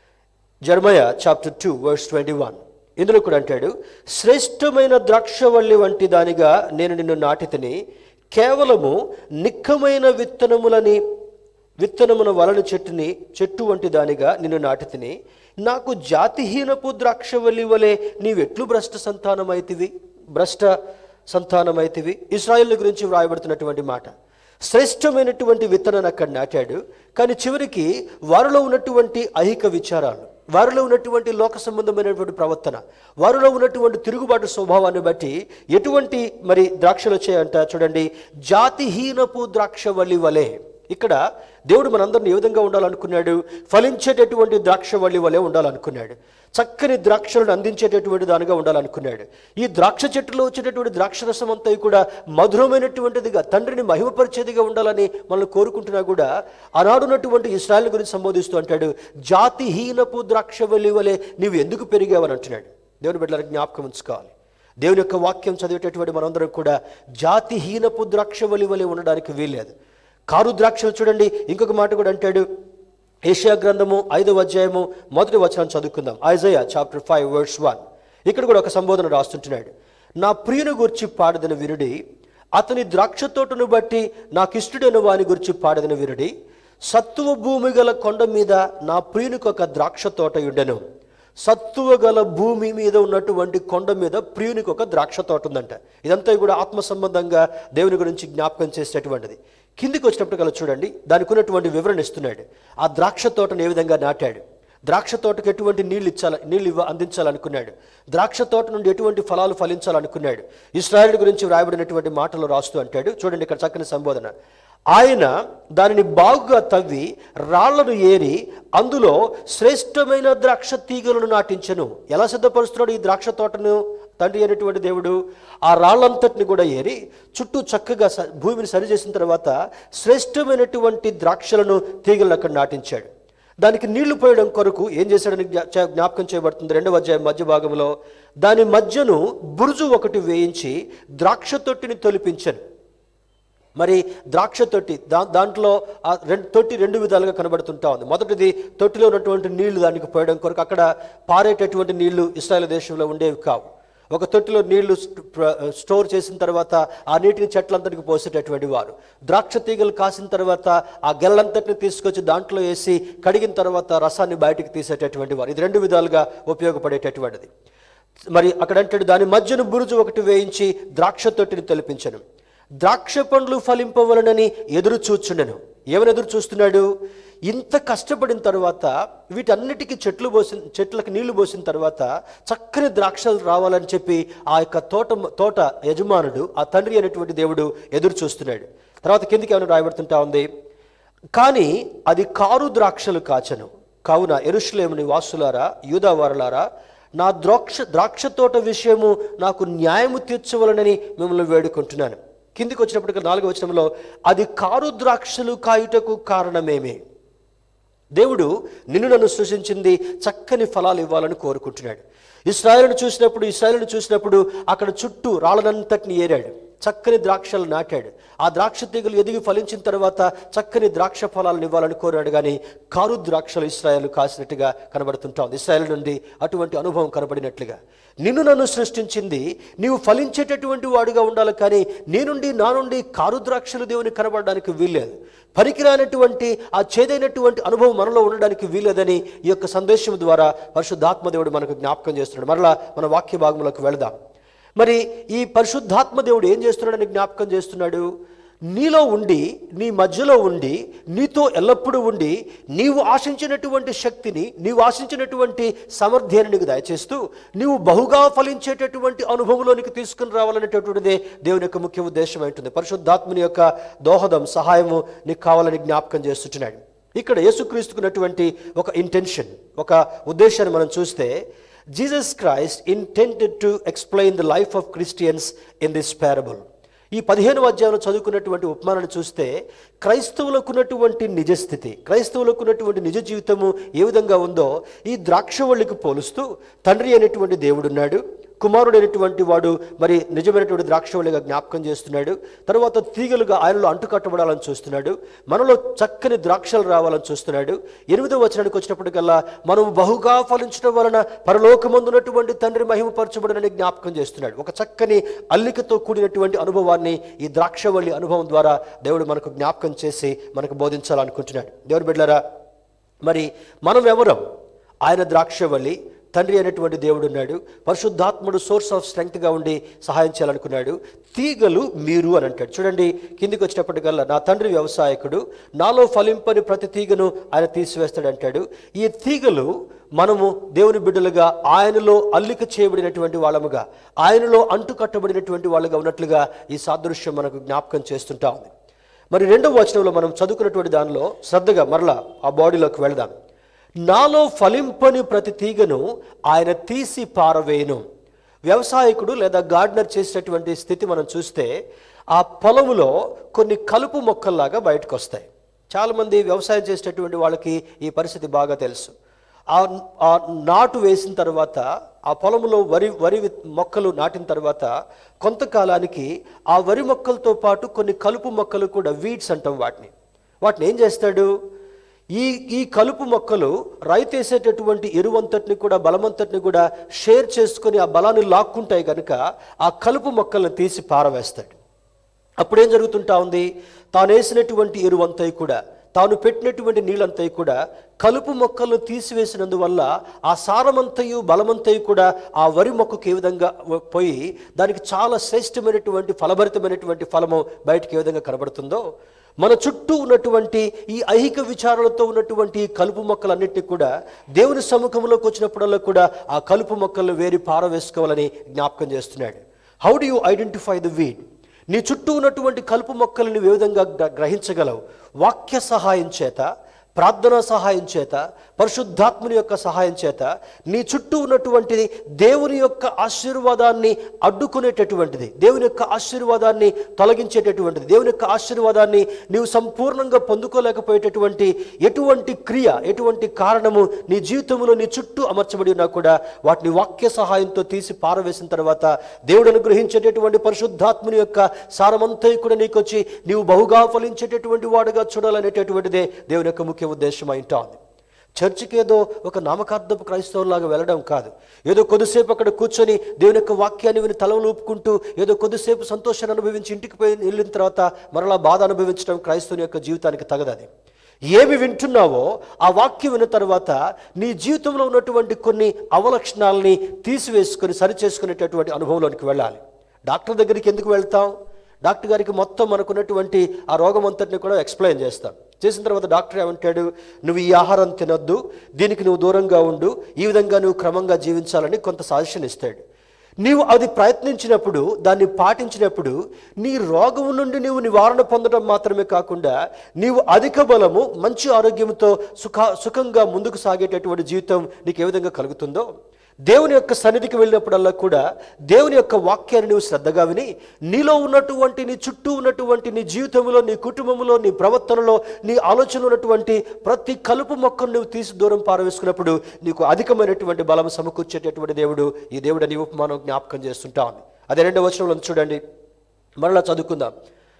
Jeremiah chapter two verse twenty one ఇందులో కూడా అంటాడు శ్రేష్టమైన ద్రాక్షవల్లి వంటి దానిగా నేను నిన్ను నాటితిని కేవలము నిక్కమైన విత్తనములని విత్తనమున వలన చెట్టుని చెట్టు వంటి దానిగా నిన్ను నాటితిని నాకు జాతిహీనపు ద్రాక్షవల్లి వలె నీవెట్లు భ్రష్ట సంతానమైతివి భ్రష్ట సంతానమైతివి ఇస్రాయేల్ గురించి వ్రాయబడుతున్నటువంటి మాట శ్రేష్టమైనటువంటి విత్తనాన్ని అక్కడ నాటాడు కానీ చివరికి వారిలో ఉన్నటువంటి ఐహిక విచారాలు వారిలో ఉన్నటువంటి లోక సంబంధమైనటువంటి ప్రవర్తన వారిలో ఉన్నటువంటి తిరుగుబాటు స్వభావాన్ని బట్టి ఎటువంటి మరి ద్రాక్షలు వచ్చాయంట చూడండి జాతిహీనపు ద్రాక్షవల్లి వలె ఇక్కడ దేవుడు మనందరిని ఏ విధంగా ఉండాలనుకున్నాడు ఫలించేటటువంటి ద్రాక్షవల్లి వలె ఉండాలనుకున్నాడు చక్కని ద్రాక్షలను అందించేటటువంటి దానిగా ఉండాలనుకున్నాడు ఈ ద్రాక్ష చెట్టులో వచ్చేటటువంటి ద్రాక్షరసం అంతా కూడా మధురమైనటువంటిదిగా తండ్రిని మహిమపరిచేదిగా ఉండాలని మనల్ని కోరుకుంటున్నా కూడా ఆనాడున్నటువంటి ఇస్రాయల్ గురించి సంబోధిస్తూ అంటాడు జాతిహీనపు ద్రాక్షవల్లి వలె నీవు ఎందుకు పెరిగావని అంటున్నాడు దేవుని బిడ్డలకు జ్ఞాపకం ఉంచుకోవాలి దేవుని యొక్క వాక్యం చదివేటటువంటి మనందరం కూడా జాతిహీనపు ద్రాక్షవలి వలె ఉండడానికి వీల్లేదు కారు ద్రాక్షలు చూడండి ఇంకొక మాట కూడా అంటాడు ఏషియా గ్రంథము ఐదవ అధ్యాయము మొదటి వచనం చదువుకుందాం Isaiah chapter five words one ఇక్కడ కూడా ఒక సంబోధన రాస్తుంటున్నాడు నా ప్రియుని గురించి పాడదని వినుడి అతని ద్రాక్ష తోటను బట్టి నాకు ఇష్టడైన వాని గురించి పాడదని వినుడి సత్తువ భూమి గల కొండ మీద నా ప్రియునికి ఒక ద్రాక్ష తోట ఉండెను సత్తువ గల భూమి మీద ఉన్నటువంటి కొండ మీద ప్రియునికి ఒక ద్రాక్ష తోట ఉందంట ఇదంతా కూడా ఆత్మ సంబంధంగా దేవుని గురించి జ్ఞాపకం చేసేటటువంటిది కిందికి వచ్చినప్పుడు కల చూడండి దానికి ఉన్నటువంటి వివరణ ఇస్తున్నాడు ఆ ద్రాక్ష తోటను ఏ విధంగా నాటాడు ద్రాక్ష తోటకు ఎటువంటి నీళ్ళు ఇచ్చాల నీళ్ళు ఇవ్వ అందించాలనుకున్నాడు ద్రాక్ష తోట నుండి ఎటువంటి ఫలాలు ఫలించాలనుకున్నాడు ఇస్రాయేల్ గురించి వ్రాయబడినటువంటి మాటలు రాస్తూ అంటాడు చూడండి ఇక్కడ చక్కని సంబోధన ఆయన దానిని బాగుగా తవ్వి రాళ్లను ఏరి అందులో శ్రేష్టమైన ద్రాక్ష తీగలను నాటించను ఎలా సిద్ధపరుస్తున్నాడు ఈ ద్రాక్ష తోటను తండ్రి అయినటువంటి దేవుడు ఆ రాళ్ళంతటిని కూడా ఏరి చుట్టూ చక్కగా స- భూమిని సరిచేసిన తర్వాత శ్రేష్టమైనటువంటి ద్రాక్షలను తీగలను అక్కడ నాటించాడు దానికి నీళ్లు పోయడం కొరకు ఏం చేశాడని జ్ఞా- చ- జ్ఞాపకం చేయబడుతుంది రెండవ అధ్యాయం మధ్య భాగంలో దాని మధ్యను బురుజు ఒకటి వేయించి ద్రాక్ష తొట్టిని తొలిపించాను మరి ద్రాక్ష తొట్టి దా దాంట్లో ఆ రెండు తొట్టి రెండు విధాలుగా కనబడుతుంటా ఉంది మొదటిది తొట్టిలో ఉన్నటువంటి నీళ్లు దానికి పోయడం కొరకు అక్కడ పారేటటువంటి నీళ్లు ఇస్రాయల్ దేశంలో ఉండేవి కావు ఒక తొట్టిలో నీళ్లు స్ట్- ప్ర- స్టోర్ చేసిన తర్వాత ఆ నీటిని చెట్లంతటికి పోసేటటువంటి వారు ద్రాక్ష తీగలు కాసిన తర్వాత ఆ గెల్లంతటిని తీసుకొచ్చి దాంట్లో వేసి కడిగిన తర్వాత రసాన్ని బయటికి తీసేటటువంటి వారు ఇది రెండు విధాలుగా ఉపయోగపడేటటువంటిది మరి అక్కడ అంటాడు దాని మధ్యన బురుజు ఒకటి వేయించి ద్రాక్ష తొట్టిని తొలిపించను ద్రాక్ష పండ్లు ఫలింపవలనని ఎదురు చూచుండెను ఏమని ఎదురు చూస్తున్నాడు ఇంత కష్టపడిన తర్వాత వీటన్నిటికీ చెట్లు పోసిన చెట్లకు నీళ్లు పోసిన తర్వాత చక్కని ద్రాక్షలు రావాలని చెప్పి ఆ యొక్క తోట తోట యజమానుడు ఆ తండ్రి అనేటువంటి దేవుడు ఎదురు చూస్తున్నాడు తర్వాత కిందికి ఏమైనా రాయబడుతుంటా ఉంది కానీ అది కారు ద్రాక్షలు కాచను కావున ఎరుషులేముని వాసులారా యూదావారులారా నా ద్రాక్ష ద్రాక్ష తోట విషయము నాకు న్యాయము తీర్చవలనని మిమ్మల్ని వేడుకుంటున్నాను కిందికి వచ్చినప్పటికీ నాలుగో వచనంలో అది కారు ద్రాక్షలు కాయుటకు కారణమేమే దేవుడు నిన్ను నన్ను సృష్టించింది చక్కని ఫలాలు ఇవ్వాలని కోరుకుంటున్నాడు ఇస్రాయలను చూసినప్పుడు ఇస్రాయలను చూసినప్పుడు అక్కడ చుట్టూ రాళ్ళనంతటిని ఏరాడు చక్కని ద్రాక్షలు నాటాడు ఆ ద్రాక్ష తీగలు ఎదిగి ఫలించిన తర్వాత చక్కని ద్రాక్ష ఫలాలను ఇవ్వాలని కోరాడు కానీ కారు ద్రాక్షలు ఇస్రాయలు కాసినట్టుగా కనబడుతుంటా ఉంది ఇస్రాయల్ నుండి అటువంటి అనుభవం కనబడినట్లుగా నిన్ను నన్ను సృష్టించింది నీవు ఫలించేటటువంటి వాడుగా ఉండాలి కానీ నీ నుండి నా నుండి కారు ద్రాక్షలు దేవుని కనబడడానికి వీల్లేదు పనికిరానటువంటి ఆ చేదైనటువంటి అనుభవం మనలో ఉండడానికి వీలేదని ఈ యొక్క సందేశం ద్వారా పరిశుద్ధాత్మ దేవుడు మనకు జ్ఞాపకం చేస్తున్నాడు మరలా మన వాక్య భాగంలోకి వెళదాం మరి ఈ పరిశుద్ధాత్మ దేవుడు ఏం చేస్తున్నాడని జ్ఞాపకం చేస్తున్నాడు నీలో ఉండి నీ మధ్యలో ఉండి నీతో ఎల్లప్పుడూ ఉండి నీవు ఆశించినటువంటి శక్తిని నీవు ఆశించినటువంటి సామర్థ్యాన్ని నీకు దయచేస్తూ నీవు బహుగా ఫలించేటటువంటి అనుభవంలోనికి తీసుకుని రావాలనేటటువంటిదే దేవుని యొక్క ముఖ్య ఉద్దేశం ఉంటుంది పరిశుద్ధాత్మని యొక్క దోహదం సహాయము నీకు కావాలని జ్ఞాపకం చేస్తుంటున్నాడు ఇక్కడ యేసుక్రీస్తుకున్నటువంటి ఒక ఇంటెన్షన్ ఒక ఉద్దేశాన్ని మనం చూస్తే Jesus Christ intended to explain the life of Christians in this parable ఈ పదిహేను అధ్యాయంలో చదువుకున్నటువంటి ఉపమానాన్ని చూస్తే క్రైస్తవులకు ఉన్నటువంటి నిజస్థితి క్రైస్తవులకు ఉన్నటువంటి నిజ జీవితము ఏ విధంగా ఉందో ఈ ద్రాక్షవల్లికి పోలుస్తూ తండ్రి అయినటువంటి దేవుడున్నాడు కుమారుడైనటువంటి వాడు మరి నిజమైనటువంటి ద్రాక్షవల్లిగా జ్ఞాపకం చేస్తున్నాడు తర్వాత తీగలుగా ఆయనలో అంటుకట్టబడాలని చూస్తున్నాడు మనలో చక్కని ద్రాక్షలు రావాలని చూస్తున్నాడు ఎనిమిదో వచనానికి వచ్చినప్పటికల్లా మనం బహుగా ఫలించడం వలన పరలోకమందున్నటువంటి తండ్రి మహిమపరచబడనని జ్ఞాపకం చేస్తున్నాడు ఒక చక్కని అల్లికతో కూడినటువంటి అనుభవాన్ని ఈ ద్రాక్షవల్లి అనుభవం ద్వారా దేవుడు మనకు జ్ఞాపకం చేసి మనకు బోధించాలనుకుంటున్నాడు దేవుని బిడ్డలారా మరి మనం ఎవరం ఆయన ద్రాక్షవల్లి తండ్రి అయినటువంటి దేవుడు ఉన్నాడు పరిశుద్ధాత్ముడు సోర్స్ ఆఫ్ స్ట్రెంగ్త్గా ఉండి సహాయం చేయాలనుకున్నాడు తీగలు మీరు అని అంటాడు చూడండి కిందికి వచ్చినప్పటికల్లా నా తండ్రి వ్యవసాయకుడు నాలో ఫలింపని ప్రతి తీగను ఆయన తీసివేస్తాడు అంటాడు ఈ తీగలు మనము దేవుని బిడ్డలుగా ఆయనలో అల్లిక చేయబడినటువంటి వాళ్ళముగా ఆయనలో అంటు కట్టబడినటువంటి వాళ్ళుగా ఉన్నట్లుగా ఈ సాదృశ్యం మనకు జ్ఞాపకం చేస్తుంటా ఉంది మరి రెండవ వచనంలో మనం చదువుకున్నటువంటి దానిలో శ్రద్ధగా మరలా ఆ బాడీలోకి వెళదాం నాలో ఫలింపని ప్రతి తీగను ఆయన తీసి పారవేయను వ్యవసాయకుడు లేదా గార్డెనర్ చేసేటటువంటి స్థితి మనం చూస్తే ఆ పొలములో కొన్ని కలుపు మొక్కల్లాగా బయటకు వస్తాయి చాలామంది వ్యవసాయం చేసేటటువంటి వాళ్ళకి ఈ పరిస్థితి బాగా తెలుసు ఆ ఆ నాటు వేసిన తర్వాత ఆ పొలంలో వరి వరి విత్- మొక్కలు నాటిన తర్వాత కొంతకాలానికి ఆ వరి మొక్కలతో పాటు కొన్ని కలుపు మొక్కలు కూడా వీడ్స్ అంటాం వాటిని వాటిని ఏం చేస్తాడు ఈ ఈ కలుపు మొక్కలు రైతు వేసేటటువంటి ఎరువంతటిని కూడా బలమంతటిని కూడా షేర్ చేసుకొని ఆ బలాన్ని లాక్కుంటాయి కనుక ఆ కలుపు మొక్కలను తీసి పారవేస్తాడు అప్పుడేం జరుగుతుంటా ఉంది తాను వేసినటువంటి ఎరువంతయి కూడా తాను పెట్టినటువంటి నీళ్ళంతయి కూడా కలుపు మొక్కలను తీసివేసినందువల్ల ఆ సారమంతయు బలమంతయు కూడా ఆ వరి మొక్కకు ఏ విధంగా వ- పోయి దానికి చాలా శ్రేష్టమైనటువంటి ఫలభరితమైనటువంటి ఫలము బయటికి ఏ విధంగా కనబడుతుందో మన చుట్టూ ఉన్నటువంటి ఈ ఐహిక విచారాలతో ఉన్నటువంటి ఈ కలుపు మొక్కలన్నిటినీ కూడా దేవుని సముఖంలోకి వచ్చినప్పుడల్లా కూడా ఆ కలుపు మొక్కలను వేరి పారవేసుకోవాలని జ్ఞాపకం చేస్తున్నాడు how do you identify the weed నీ చుట్టూ ఉన్నటువంటి కలుపు మొక్కలను నువ్వు ఏ విధంగా గ్ర- గ్రహించగలవు వాక్య సహాయం చేత ప్రార్థనా సహాయం చేత పరిశుద్ధాత్ముని యొక్క సహాయం చేత నీ చుట్టూ ఉన్నటువంటిది దేవుని యొక్క ఆశీర్వాదాన్ని అడ్డుకునేటటువంటిది దేవుని యొక్క ఆశీర్వాదాన్ని తొలగించేటటువంటిది దేవుని యొక్క ఆశీర్వాదాన్ని నీవు సంపూర్ణంగా పొందుకోలేకపోయేటటువంటి ఎటువంటి క్రియ ఎటువంటి కారణము నీ జీవితంలో నీ చుట్టూ అమర్చబడి ఉన్నా కూడా వాటిని వాక్య సహాయంతో తీసి పారవేసిన తర్వాత దేవుడు అనుగ్రహించేటటువంటి పరిశుద్ధాత్ముని యొక్క సారమంతా కూడా నీకు వచ్చి నీవు బహుగా ఫలించేటటువంటి వాడుగా చూడాలనేటటువంటిదే దేవుని యొక్క ముఖ్య ఉద్దేశం అయింటా ఉంది చర్చికి ఏదో ఒక నామకార్థపు క్రైస్తవులాగా వెళ్ళడం కాదు ఏదో కొద్దిసేపు అక్కడ కూర్చొని దేవుని యొక్క వాక్యాన్ని విని తలలు ఊపుకుంటూ ఏదో కొద్దిసేపు సంతోషాన్ని అనుభవించి ఇంటికి పోయి వెళ్ళిన తర్వాత మరలా బాధ అనుభవించడం క్రైస్తవుని యొక్క జీవితానికి తగదది ఏమి వింటున్నావో ఆ వాక్యం విన్న తర్వాత నీ జీవితంలో ఉన్నటువంటి కొన్ని అవలక్షణాలని తీసివేసుకొని సరిచేసుకునేటటువంటి అనుభవంలోనికి వెళ్ళాలి డాక్టర్ దగ్గరికి ఎందుకు వెళ్తాం డాక్టర్ గారికి మొత్తం మనకున్నటువంటి ఆ రోగం అంతటిని కూడా ఎక్స్ప్లెయిన్ చేస్తాం చేసిన తర్వాత డాక్టర్ ఏమంటాడు నువ్వు ఈ ఆహారం తినొద్దు దీనికి నువ్వు దూరంగా ఉండు ఈ విధంగా నువ్వు క్రమంగా జీవించాలని కొంత సజెషన్ ఇస్తాడు నీవు అది ప్రయత్నించినప్పుడు దాన్ని పాటించినప్పుడు నీ రోగం నుండి నీవు నివారణ పొందడం మాత్రమే కాకుండా నీవు అధిక బలము మంచి ఆరోగ్యంతో సుఖ సుఖంగా ముందుకు సాగేటటువంటి జీవితం నీకు ఏ విధంగా కలుగుతుందో దేవుని యొక్క సన్నిధికి వెళ్ళినప్పుడల్లా కూడా దేవుని యొక్క వాక్యాన్ని నువ్వు శ్రద్ధగా విని నీలో ఉన్నటువంటి నీ చుట్టూ ఉన్నటువంటి నీ జీవితంలో నీ కుటుంబంలో నీ ప్రవర్తనలో నీ ఆలోచనలో ఉన్నటువంటి ప్రతి కలుపు మొక్కను నువ్వు తీసి దూరం పారవేసుకున్నప్పుడు నీకు అధికమైనటువంటి బలం సమకూర్చేటటువంటి దేవుడు ఈ దేవుడు నీ ఉపమానం జ్ఞాపకం చేస్తుంటా ఉంది అదే రెండో వచనంలో ఉంది చూడండి మరలా చదువుకుందాం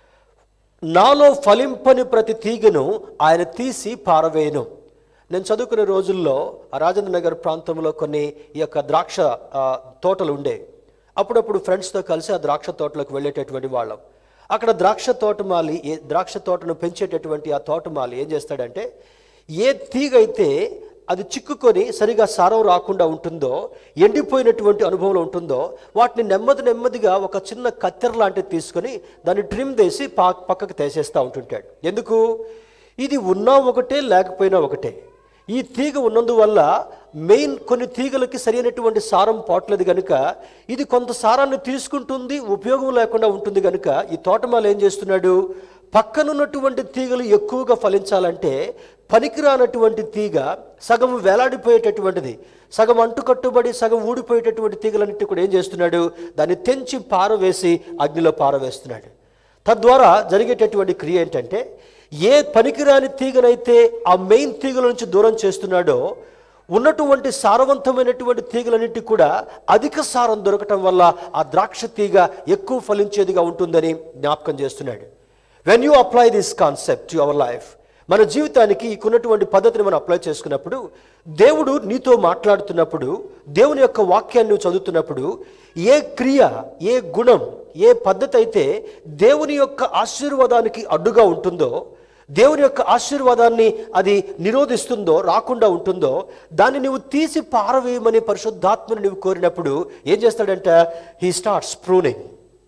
నాలో ఫలింపని ప్రతి తీగను ఆయన తీసి పారవేయను నేను చదువుకునే రోజుల్లో ఆ రాజేంద్ర నగర్ ప్రాంతంలో కొన్ని ఈ యొక్క ద్రాక్ష ఆ, తోటలు ఉండే అప్పుడప్పుడు ఫ్రెండ్స్తో కలిసి ఆ ద్రాక్ష తోటలోకి వెళ్ళేటటువంటి వాళ్ళం అక్కడ ద్రాక్ష తోటమాలి ఏ ద్రాక్ష తోటను పెంచేటటువంటి ఆ తోటమాలి ఏం చేస్తాడంటే ఏ తీగ అయితే అది చిక్కుకొని సరిగా సారం రాకుండా ఉంటుందో ఎండిపోయినటువంటి అనుభవంలో ఉంటుందో వాటిని నెమ్మది నెమ్మదిగా ఒక చిన్న కత్తెర లాంటిది తీసుకొని దాన్ని ట్రిమ్ చేసి పా పక్కకు తీసేస్తూ ఉంటుంటాడు ఎందుకు ఇది ఉన్నా ఒకటే లేకపోయినా ఒకటే ఈ తీగ ఉన్నందువల్ల మెయిన్ కొన్ని తీగలకి సరైనటువంటి సారం పోవట్లేదు కనుక ఇది కొంత సారాన్ని తీసుకుంటుంది ఉపయోగం లేకుండా ఉంటుంది కనుక ఈ తోటమాల ఏం చేస్తున్నాడు పక్కనున్నటువంటి తీగలు ఎక్కువగా ఫలించాలంటే పనికిరానటువంటి తీగ సగం వేలాడిపోయేటటువంటిది సగం అంటుకట్టుబడి సగం ఊడిపోయేటటువంటి తీగలన్నిటి కూడా ఏం చేస్తున్నాడు దాన్ని తెంచి పారవేసి అగ్నిలో పారవేస్తున్నాడు తద్వారా జరిగేటటువంటి క్రియ ఏంటంటే ఏ పనికిరాని తీగనైతే ఆ మెయిన్ తీగల నుంచి దూరం చేస్తున్నాడో ఉన్నటువంటి సారవంతమైనటువంటి తీగలన్నింటి కూడా అధిక సారం దొరకటం వల్ల ఆ ద్రాక్ష తీగ ఎక్కువ ఫలించేదిగా ఉంటుందని జ్ఞాపకం చేస్తున్నాడు when you apply this concept to our life మన జీవితానికి ఉన్నటువంటి పద్ధతిని మనం అప్లై చేసుకున్నప్పుడు దేవుడు నీతో మాట్లాడుతున్నప్పుడు దేవుని యొక్క వాక్యాన్ని నువ్వు చదువుతున్నప్పుడు ఏ క్రియ ఏ గుణం ఏ పద్ధతి అయితే దేవుని యొక్క ఆశీర్వాదానికి అడ్డుగా ఉంటుందో దేవుని యొక్క ఆశీర్వాదాన్ని అది నిరోధిస్తుందో రాకుండా ఉంటుందో దాన్ని నువ్వు తీసి పారవేయమని పరిశుద్ధాత్మని నువ్వు కోరినప్పుడు ఏం చేస్తాడంట హీ స్టార్ట్స్ ప్రూనింగ్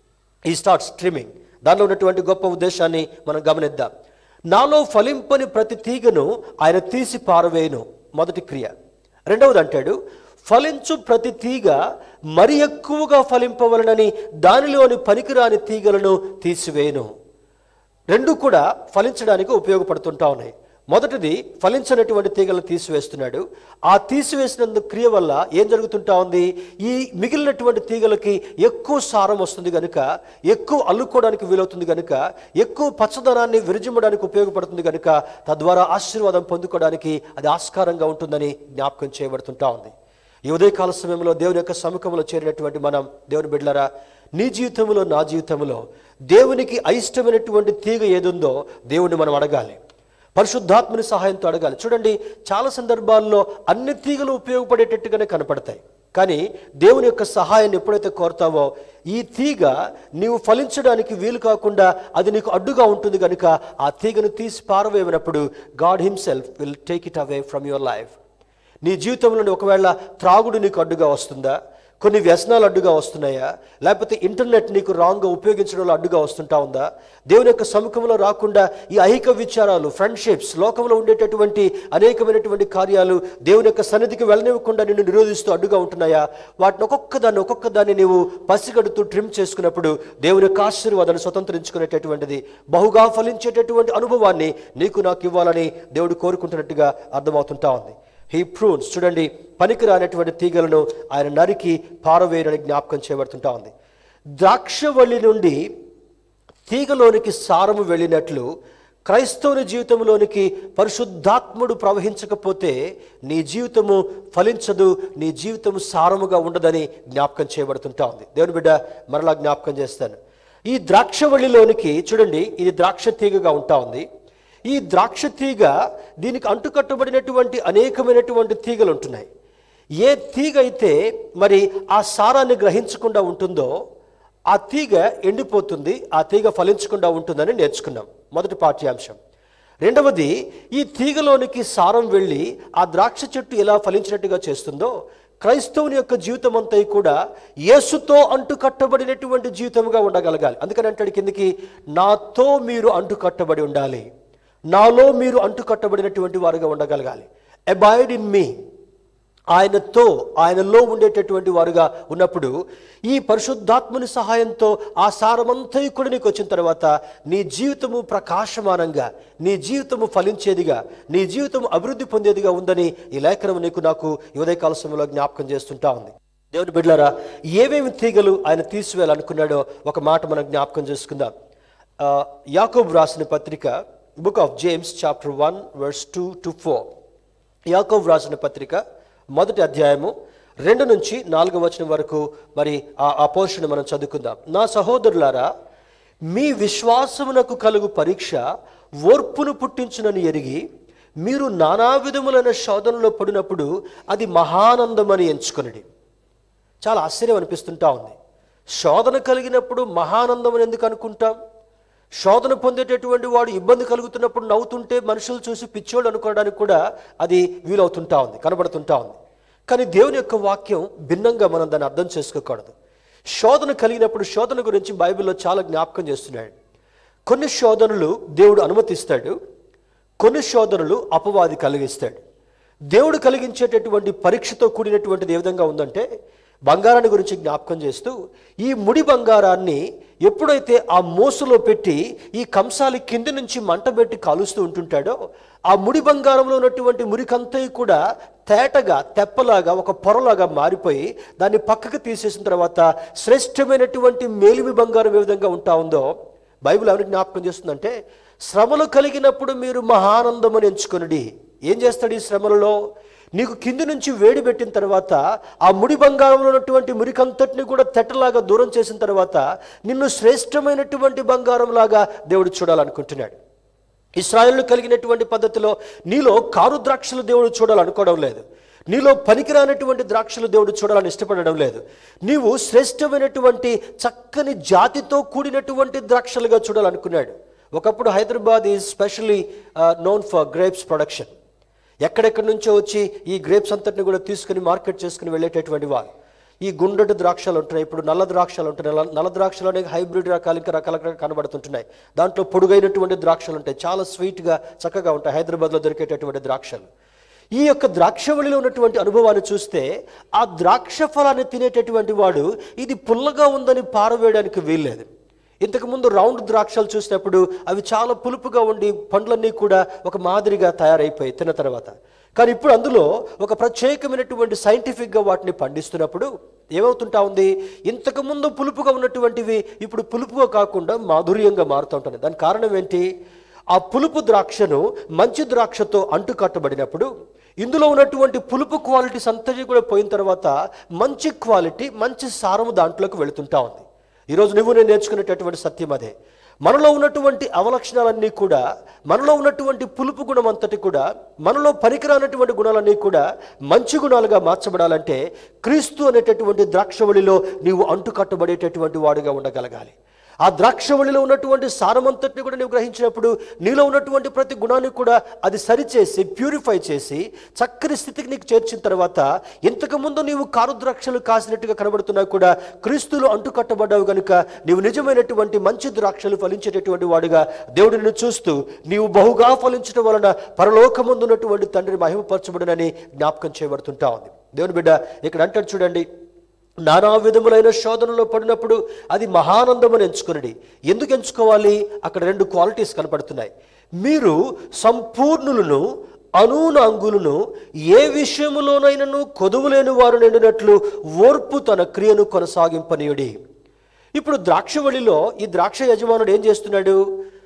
ఈ స్టార్ట్ స్ట్రీమింగ్ దానిలో ఉన్నటువంటి గొప్ప ఉద్దేశాన్ని మనం గమనిద్దాం నాలో ఫలింపని ప్రతి తీగను ఆయన తీసి పారవేయను మొదటి క్రియ రెండవది అంటాడు ఫలించు ప్రతి తీగ మరి ఎక్కువగా ఫలింపవలనని దానిలోని పనికిరాని తీగలను తీసివేయను రెండు కూడా ఫలించడానికి ఉపయోగపడుతుంటా ఉన్నాయి మొదటిది ఫలించినటువంటి తీగలను తీసివేస్తున్నాడు ఆ తీసివేసిన క్రియ వల్ల ఏం జరుగుతుంటా ఉంది ఈ మిగిలినటువంటి తీగలకి ఎక్కువ సారం వస్తుంది కనుక ఎక్కువ అల్లుకోవడానికి వీలవుతుంది కనుక ఎక్కువ పచ్చదనాన్ని విరజిమ్మడానికి ఉపయోగపడుతుంది కనుక తద్వారా ఆశీర్వాదం పొందుకోవడానికి అది ఆస్కారంగా ఉంటుందని జ్ఞాపకం చేయబడుతుంటా ఉంది ఈ ఉదయకాల సమయంలో దేవుని యొక్క సముఖంలో చేరినటువంటి మనం దేవుని బిడ్డలారా నీ జీవితంలో నా జీవితంలో దేవునికి అయిష్టమైనటువంటి తీగ ఏదుందో దేవుని మనం అడగాలి పరిశుద్ధాత్మని సహాయంతో అడగాలి చూడండి చాలా సందర్భాల్లో అన్ని తీగలు ఉపయోగపడేటట్టుగానే కనపడతాయి కానీ దేవుని యొక్క సహాయాన్ని ఎప్పుడైతే కోరుతావో ఈ తీగ నీవు ఫలించడానికి వీలు కాకుండా అది నీకు అడ్డుగా ఉంటుంది కనుక ఆ తీగను తీసి పారవేయనప్పుడు God himself will take it away from your life నీ జీవితంలో ఒకవేళ త్రాగుడు నీకు అడ్డుగా వస్తుందా కొన్ని వ్యసనాలు అడ్డుగా వస్తున్నాయా లేకపోతే ఇంటర్నెట్ నీకు రాంగ్గా ఉపయోగించడంలో అడ్డుగా వస్తుంటా ఉందా దేవుని యొక్క సముఖంలో రాకుండా ఈ ఐహిక విచారాలు ఫ్రెండ్షిప్స్ లోకంలో ఉండేటటువంటి అనేకమైనటువంటి కార్యాలు దేవుని యొక్క సన్నిధికి వెళ్ళనివ్వకుండా నిన్ను నిరోధిస్తూ అడ్డుగా ఉంటున్నాయా వాటిని ఒక్కొక్క దాన్ని ఒక్కొక్క దాన్ని నీవు పసిగడుతూ ట్రిమ్ చేసుకున్నప్పుడు దేవుని యొక్క ఆశీర్వాదాన్ని స్వతంత్రించుకునేటటువంటిది బహుగా ఫలించేటటువంటి అనుభవాన్ని నీకు నాకు ఇవ్వాలని దేవుడు కోరుకుంటున్నట్టుగా అర్థమవుతుంటా ఉంది హీ ప్రూన్స్ చూడండి పనికిరానటువంటి తీగలను ఆయన నరికి పారవేయడానికి జ్ఞాపకం చేయబడుతుంటా ఉంది ద్రాక్షవల్లి నుండి తీగలోనికి సారము వెళ్ళినట్లు క్రైస్తవుని జీవితంలోనికి పరిశుద్ధాత్ముడు ప్రవహించకపోతే నీ జీవితము ఫలించదు నీ జీవితము సారముగా ఉండదని జ్ఞాపకం చేయబడుతుంటా ఉంది దేవుని బిడ్డ మరలా జ్ఞాపకం చేస్తాను ఈ ద్రాక్షవల్లిలోనికి చూడండి ఇది ద్రాక్ష తీగగా ఉంటా ఉంది ఈ ద్రాక్ష తీగ దీనికి అంటుకట్టబడినటువంటి అనేకమైనటువంటి తీగలు ఉంటున్నాయి ఏ తీగ అయితే మరి ఆ సారాన్ని గ్రహించకుండా ఉంటుందో ఆ తీగ ఎండిపోతుంది ఆ తీగ ఫలించకుండా ఉంటుందని నేర్చుకున్నాం మొదటి పాఠ్యాంశం రెండవది ఈ తీగలోనికి సారం వెళ్ళి ఆ ద్రాక్ష చెట్టు ఎలా ఫలించినట్టుగా చేస్తుందో క్రైస్తవుని యొక్క జీవితం అంతా కూడా యేసుతో అంటు కట్టబడినటువంటి జీవితంగా ఉండగలగాలి అందుకని అంటాడు కిందికి నాతో మీరు అంటు కట్టబడి ఉండాలి నాలో మీరు అంటు కట్టబడినటువంటి వారుగా ఉండగలగాలి అబాయిడ్ ఇన్ మీ ఆయనతో ఆయనలో ఉండేటటువంటి వారుగా ఉన్నప్పుడు ఈ పరిశుద్ధాత్మని సహాయంతో ఆ సారమంతా కూడా నీకు వచ్చిన తర్వాత నీ జీవితము ప్రకాశమానంగా నీ జీవితము ఫలించేదిగా నీ జీవితము అభివృద్ధి పొందేదిగా ఉందని ఈ లేఖనం నీకు నాకు ఈ ఉదయకాల సమయంలో జ్ఞాపకం చేస్తుంటా ఉంది దేవుని బిడ్డలారా ఏమేమి తీగలు ఆయన తీసివేయాలనుకున్నాడో ఒక మాట మనం జ్ఞాపకం చేసుకుందాం ఆ, యాకోబు రాసిన పత్రిక book of James chapter one verse two to four Yakobu రాసిన పత్రిక మొదటి అధ్యాయము రెండు నుంచి నాలుగవ వచనం వరకు మరి ఆ ఆ పోర్షన్ మనం చదువుకుందాం నా సహోదరులారా మీ విశ్వాసమునకు కలుగు పరీక్ష ఓర్పును పుట్టించునని ఎరిగి మీరు నానా విధములైన శోధనలో పడినప్పుడు అది మహానందమని ఎంచుకొనడి చాలా ఆశ్చర్యం అనిపిస్తుంటా ఉంది శోధన కలిగినప్పుడు మహానందం అని ఎందుకు అనుకుంటాం శోధన పొందేటటువంటి వాడు ఇబ్బంది కలుగుతున్నప్పుడు నవ్వుతుంటే మనుషులు చూసి పిచ్చోళ్ళు అనుకోవడానికి కూడా అది వీలవుతుంటా ఉంది కనబడుతుంటా ఉంది కానీ దేవుని యొక్క వాక్యం భిన్నంగా మనం దాన్ని అర్థం చేసుకోకూడదు శోధన కలిగినప్పుడు శోధన గురించి బైబిల్లో చాలా జ్ఞాపకం చేస్తున్నాడు కొన్ని శోధనలు దేవుడు అనుమతిస్తాడు కొన్ని శోధనలు అపవాది కలిగిస్తాడు దేవుడు కలిగించేటటువంటి పరీక్షతో కూడినటువంటిది ఏ విధంగా ఉందంటే బంగారాన్ని గురించి జ్ఞాపకం చేస్తూ ఈ ముడి బంగారాన్ని ఎప్పుడైతే ఆ మోసులో పెట్టి ఈ కంసాలి కింది నుంచి మంట పెట్టి కాలుస్తూ ఉంటుంటాడో ఆ ముడి బంగారంలో ఉన్నటువంటి మురికంతయి కూడా తేటగా తెప్పలాగా ఒక పొరలాగా మారిపోయి దాన్ని పక్కకు తీసేసిన తర్వాత శ్రేష్టమైనటువంటి మేలిమి బంగారం ఏ విధంగా ఉంటా ఉందో బైబిల్ ఎవరికి జ్ఞాపకం చేస్తుందంటే శ్రమలు కలిగినప్పుడు మీరు మహానందమని ఎంచుకొనిడి ఏం చేస్తాడు ఈ శ్రమలలో నీకు కింది నుంచి వేడి పెట్టిన తర్వాత ఆ ముడి బంగారంలో ఉన్నటువంటి మురికంతటిని కూడా తెట్టలాగా దూరం చేసిన తర్వాత నిన్ను శ్రేష్టమైనటువంటి బంగారంలాగా దేవుడు చూడాలనుకుంటున్నాడు ఇస్రాయల్ కలిగినటువంటి పద్ధతిలో నీలో కారు ద్రాక్షలు దేవుడు చూడాలనుకోవడం లేదు నీలో పనికిరానటువంటి ద్రాక్షలు దేవుడు చూడాలని ఇష్టపడడం లేదు నీవు శ్రేష్టమైనటువంటి చక్కని జాతితో కూడినటువంటి ద్రాక్షలుగా చూడాలనుకున్నాడు ఒకప్పుడు Hyderabad is specially known for grapes production ఎక్కడెక్కడి నుంచో వచ్చి ఈ గ్రేప్స్ అంతటిని కూడా తీసుకుని మార్కెట్ చేసుకుని వెళ్ళేటటువంటి వారు ఈ గుండ్రటి ద్రాక్షలు ఉంటున్నాయి ఇప్పుడు నల్ల ద్రాక్షలు ఉంటున్నాయి నల్ల- నల్ల ద్రాక్షలు అనేవి హైబ్రిడ్ రకాలు ఇంకా రకరకాల కనబడుతుంటున్నాయి దాంట్లో పొడుగైనటువంటి ద్రాక్షలు ఉంటాయి చాలా స్వీట్గా చక్కగా ఉంటాయి హైదరాబాద్లో దొరికేటటువంటి ద్రాక్షలు ఈ యొక్క ద్రాక్షవళిలో ఉన్నటువంటి అనుభవాన్ని చూస్తే ఆ ద్రాక్ష ఫలాన్ని తినేటటువంటి వాడు ఇది పుల్లగా ఉందని పారవేయడానికి వీల్లేదు ఇంతకుముందు రౌండ్ ద్రాక్షలు చూసినప్పుడు అవి చాలా పులుపుగా ఉండి పండ్లన్నీ కూడా ఒక మాదిరిగా తయారైపోయి తిన్న తర్వాత కానీ ఇప్పుడు అందులో ఒక ప్రత్యేకమైనటువంటి సైంటిఫిక్గా వాటిని పండిస్తున్నప్పుడు ఏమవుతుంటా ఉంది ఇంతకుముందు పులుపుగా ఉన్నటువంటివి ఇప్పుడు పులుపుగా కాకుండా మాధుర్యంగా మారుతూ ఉంటుంది దానికి కారణం ఏంటి ఆ పులుపు ద్రాక్షను మంచి ద్రాక్షతో అంటు కట్టబడినప్పుడు ఇందులో ఉన్నటువంటి పులుపు క్వాలిటీస్ అంతటి కూడా పోయిన తర్వాత మంచి క్వాలిటీ మంచి సారము దాంట్లోకి వెళుతుంటా ఉంది ఈరోజు నువ్వు నేను నేర్చుకునేటటువంటి సత్యం అదే మనలో ఉన్నటువంటి అవలక్షణాలన్నీ కూడా మనలో ఉన్నటువంటి పులుపు గుణం అంతటి కూడా మనలో పనికిరానటువంటి గుణాలన్నీ కూడా మంచి గుణాలుగా మార్చబడాలంటే క్రీస్తు అనేటటువంటి ద్రాక్షవళిలో నీవు అంటుకట్టబడేటటువంటి వాడుగా ఉండగలగాలి ఆ ద్రాక్షవళిలో ఉన్నటువంటి సారమంతటిని కూడా నీవు గ్రహించినప్పుడు నీలో ఉన్నటువంటి ప్రతి గుణాన్ని కూడా అది సరిచేసి ప్యూరిఫై చేసి చక్కని స్థితికి నీకు చేర్చిన తర్వాత ఇంతకు ముందు నీవు కారు ద్రాక్షలు కాసినట్టుగా కనబడుతున్నా కూడా క్రీస్తులు అంటుకట్టబడ్డావు కనుక నీవు నిజమైనటువంటి మంచి ద్రాక్షలు ఫలించేటటువంటి వాడుగా దేవుడు నిన్ను చూస్తూ నీవు బహుగా ఫలించడం వలన పరలోకముందు ఉన్నటువంటి తండ్రి మహిమపరచబడునని జ్ఞాపకం చేయబడుతుంటా ఉంది దేవుని బిడ్డ ఇక్కడ అంటాడు చూడండి నానా విధములైన శోధనలో పడినప్పుడు అది మహానందమని ఎంచుకునడి ఎందుకు ఎంచుకోవాలి అక్కడ రెండు క్వాలిటీస్ కనపడుతున్నాయి మీరు సంపూర్ణులను అనూనాంగులను ఏ విషయములోనైనను కొదువులేని వారు నిండినట్లు ఓర్పు తన క్రియను కొనసాగింపనీయుడి ఇప్పుడు ద్రాక్షవళిలో ఈ ద్రాక్ష యజమానుడు ఏం చేస్తున్నాడు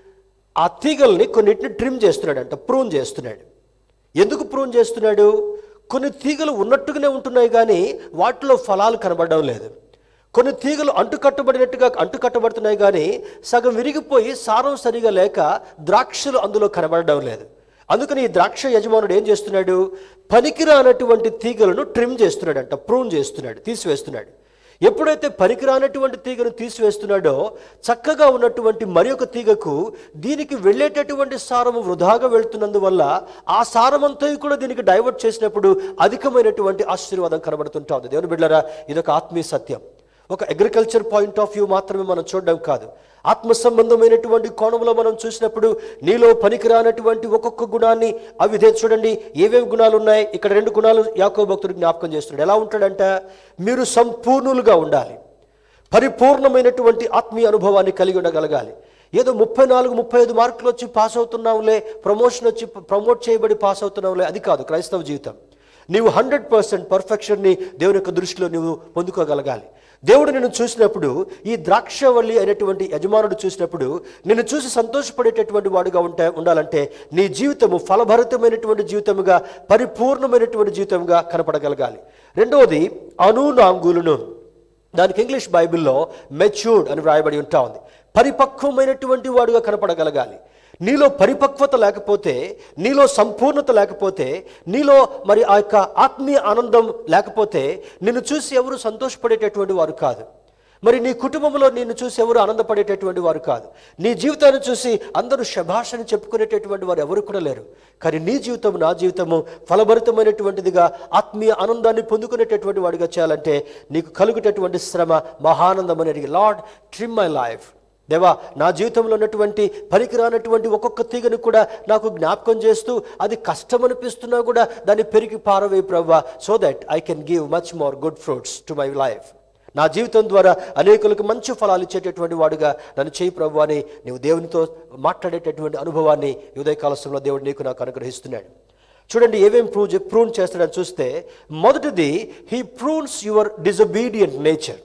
ఆ తీగల్ని కొన్నిటిని ట్రిమ్ చేస్తున్నాడు అంట ప్రూన్ చేస్తున్నాడు ఎందుకు ప్రూన్ చేస్తున్నాడు కొన్ని తీగలు ఉన్నట్టుగానే ఉంటున్నాయి కానీ వాటిలో ఫలాలు కనబడడం లేదు కొన్ని తీగలు అంటుకట్టబడినట్టుగా అంటుకట్టబడుతున్నాయి కానీ సగం విరిగిపోయి సారం సరిగా లేక ద్రాక్షలు అందులో కనబడడం లేదు అందుకని ఈ ద్రాక్ష యజమానుడు ఏం చేస్తున్నాడు పనికిరానటువంటి తీగలను ట్రిమ్ చేస్తున్నాడు అంట ప్రూన్ చేస్తున్నాడు తీసివేస్తున్నాడు ఎప్పుడైతే పనికిరానటువంటి తీగను తీసివేస్తున్నాడో చక్కగా ఉన్నటువంటి మరి ఒక తీగకు దీనికి వెళ్ళేటటువంటి సారము వృధాగా వెళ్తున్నందువల్ల ఆ సారమంతా కూడా దీనికి డైవర్ట్ చేసినప్పుడు అధికమైనటువంటి ఆశీర్వాదం కనబడుతుంటుంది దేవుని బిడ్డరా ఇదొక ఆత్మీయ సత్యం ఒక అగ్రికల్చర్ పాయింట్ ఆఫ్ వ్యూ మాత్రమే మనం చూడడం కాదు ఆత్మ సంబంధమైనటువంటి కోణంలో మనం చూసినప్పుడు నీలో పనికిరానటువంటి ఒక్కొక్క గుణాన్ని అవి ఇదే చూడండి ఏవేవి గుణాలు ఉన్నాయి ఇక్కడ రెండు గుణాలు యాకో భక్తుడు జ్ఞాపకం చేస్తున్నాడు ఎలా ఉంటాడంట మీరు సంపూర్ణులుగా ఉండాలి పరిపూర్ణమైనటువంటి ఆత్మీయ అనుభవాన్ని కలిగి ఉండగలగాలి ఏదో ముప్పై నాలుగు ముప్పై ఐదు మార్కులు వచ్చి పాస్ అవుతున్నాంలే ప్రమోషన్ వచ్చి ప్రమోట్ చేయబడి పాస్ అవుతున్నాంలే అది కాదు క్రైస్తవ జీవితం నీవు హండ్రెడ్ పర్సెంట్ పర్ఫెక్షన్ని దేవుని యొక్క దృష్టిలో నువ్వు పొందుకోగలగాలి దేవుడు నిన్ను చూసినప్పుడు ఈ ద్రాక్షవల్లి అయినటువంటి యజమానుడు చూసినప్పుడు నిన్ను చూసి సంతోషపడేటటువంటి వాడుగా ఉంటే ఉండాలంటే నీ జీవితము ఫలభరితమైనటువంటి జీవితముగా పరిపూర్ణమైనటువంటి జీవితంగా కనపడగలగాలి రెండవది అనునాంగులను దానికి ఇంగ్లీష్ బైబిల్లో మెచ్యూర్డ్ అని వ్రాయబడి ఉంటా ఉంది పరిపక్వమైనటువంటి వాడుగా కనపడగలగాలి నీలో పరిపక్వత లేకపోతే నీలో సంపూర్ణత లేకపోతే నీలో మరి ఆ యొక్క ఆత్మీయ ఆనందం లేకపోతే నిన్ను చూసి ఎవరు సంతోషపడేటటువంటి వారు కాదు మరి నీ కుటుంబంలో నిన్ను చూసి ఎవరు ఆనందపడేటటువంటి వారు కాదు నీ జీవితాన్ని చూసి అందరూ శభాషని చెప్పుకునేటటువంటి వారు ఎవరు కూడా లేరు కానీ నీ జీవితం నా జీవితము ఫలభరితమైనటువంటిదిగా ఆత్మీయ ఆనందాన్ని పొందుకునేటటువంటి వాడిగా చేయాలంటే నీకు కలుగుటటువంటి శ్రమ మహానందం అని అడిగి లార్డ్ ట్రిమ్ మై లైఫ్ దేవా నా జీవితంలో ఉన్నటువంటి పనికిరానటువంటి ఒక్కొక్క తీగను కూడా నాకు జ్ఞాపకం చేస్తూ అది కష్టం అనిపిస్తున్నా కూడా దాన్ని పెరిగి పారవే ప్రవ్వా so that I can give much more good fruits to my life నా జీవితం ద్వారా అనేకులకు మంచి ఫలాలు ఇచ్చేటటువంటి వాడుగా నన్ను చేయి ప్రభు అని నీవు దేవునితో మాట్లాడేటటువంటి అనుభవాన్ని ఈ ఉదయకాలశంలో దేవుడు నీకు నాకు అనుగ్రహిస్తున్నాడు చూడండి ఏమేం ప్రూవ్ ప్రూన్ చేస్తాడని చూస్తే మొదటిది he prunes your disobedient nature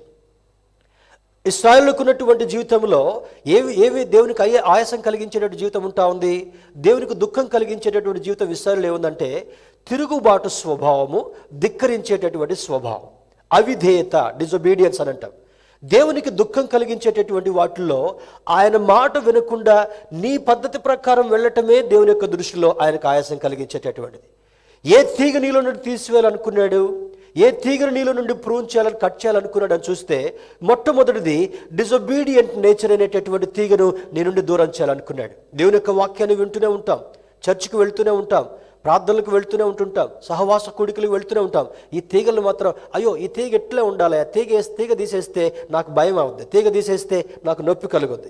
ఇస్రాయల్కు ఉన్నటువంటి జీవితంలో ఏవి ఏవి దేవునికి అయ్యే ఆయాసం కలిగించేటటువంటి జీవితం ఉంటా ఉంది దేవునికి దుఃఖం కలిగించేటటువంటి జీవితం ఇస్రాయల్ ఏముందంటే తిరుగుబాటు స్వభావము ధిక్కరించేటటువంటి స్వభావం అవిధేయత డిజొబీడియన్స్ అని అంటాం దేవునికి దుఃఖం కలిగించేటటువంటి వాటిల్లో ఆయన మాట వినకుండా నీ పద్ధతి ప్రకారం వెళ్ళటమే దేవుని యొక్క దృష్టిలో ఆయనకు ఆయాసం కలిగించేటటువంటిది ఏ తీగ నీలో నుండి తీసివేయాలనుకున్నాడు ఏ తీగను నీలో నుండి ప్రూన్ చేయాలని కట్ చేయాలనుకున్నాడు అని చూస్తే మొట్టమొదటిది డిజొబీడియంట్ నేచర్ అనేటటువంటి తీగను నీ నుండి దూరం చేయాలనుకున్నాడు దేవుని యొక్క వాక్యాన్ని వింటూనే ఉంటాం చర్చికి వెళ్తూనే ఉంటాం ప్రార్థనలకు వెళ్తూనే ఉంటుంటాం సహవాస కూడికలకు వెళ్తూనే ఉంటాం ఈ తీగలు మాత్రం అయ్యో ఈ తీగ ఎట్లే ఉండాలి ఆ తీగ వేసి- తీగ తీసేస్తే నాకు భయం అవుద్ది తీగ తీసేస్తే నాకు నొప్పి కలుగుద్ది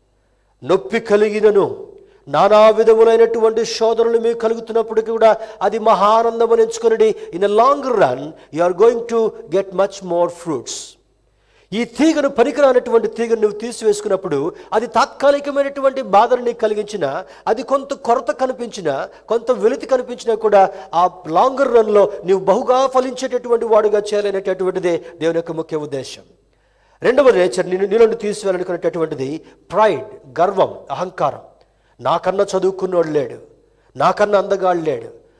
నొప్పి కలిగినను నానా విధములైనటువంటి శోధనలు మీకు కలుగుతున్నప్పటికీ కూడా అది మహానందం ఎంచుకొనిడి in a long run you are going to get much more fruits ఈ తీగను పనికిరానటువంటి తీగను నువ్వు తీసివేసుకున్నప్పుడు అది తాత్కాలికమైనటువంటి బాధను నీకు కలిగించిన అది కొంత కొరత కనిపించిన కొంత వెలితి కనిపించినా కూడా ఆ లాంగర్ రన్లో నీవు బహుగా ఫలించేటటువంటి వాడుగా చేయాలనేటటువంటిదే దేవుని యొక్క ముఖ్య ఉద్దేశం రెండవ నేచర్ నేను నీలో తీసివేయాలనుకునేటటువంటిది ప్రైడ్ గర్వం అహంకారం నాకన్నా చదువుకున్నోడు లేడు నాకన్నా అందగాడు లేడు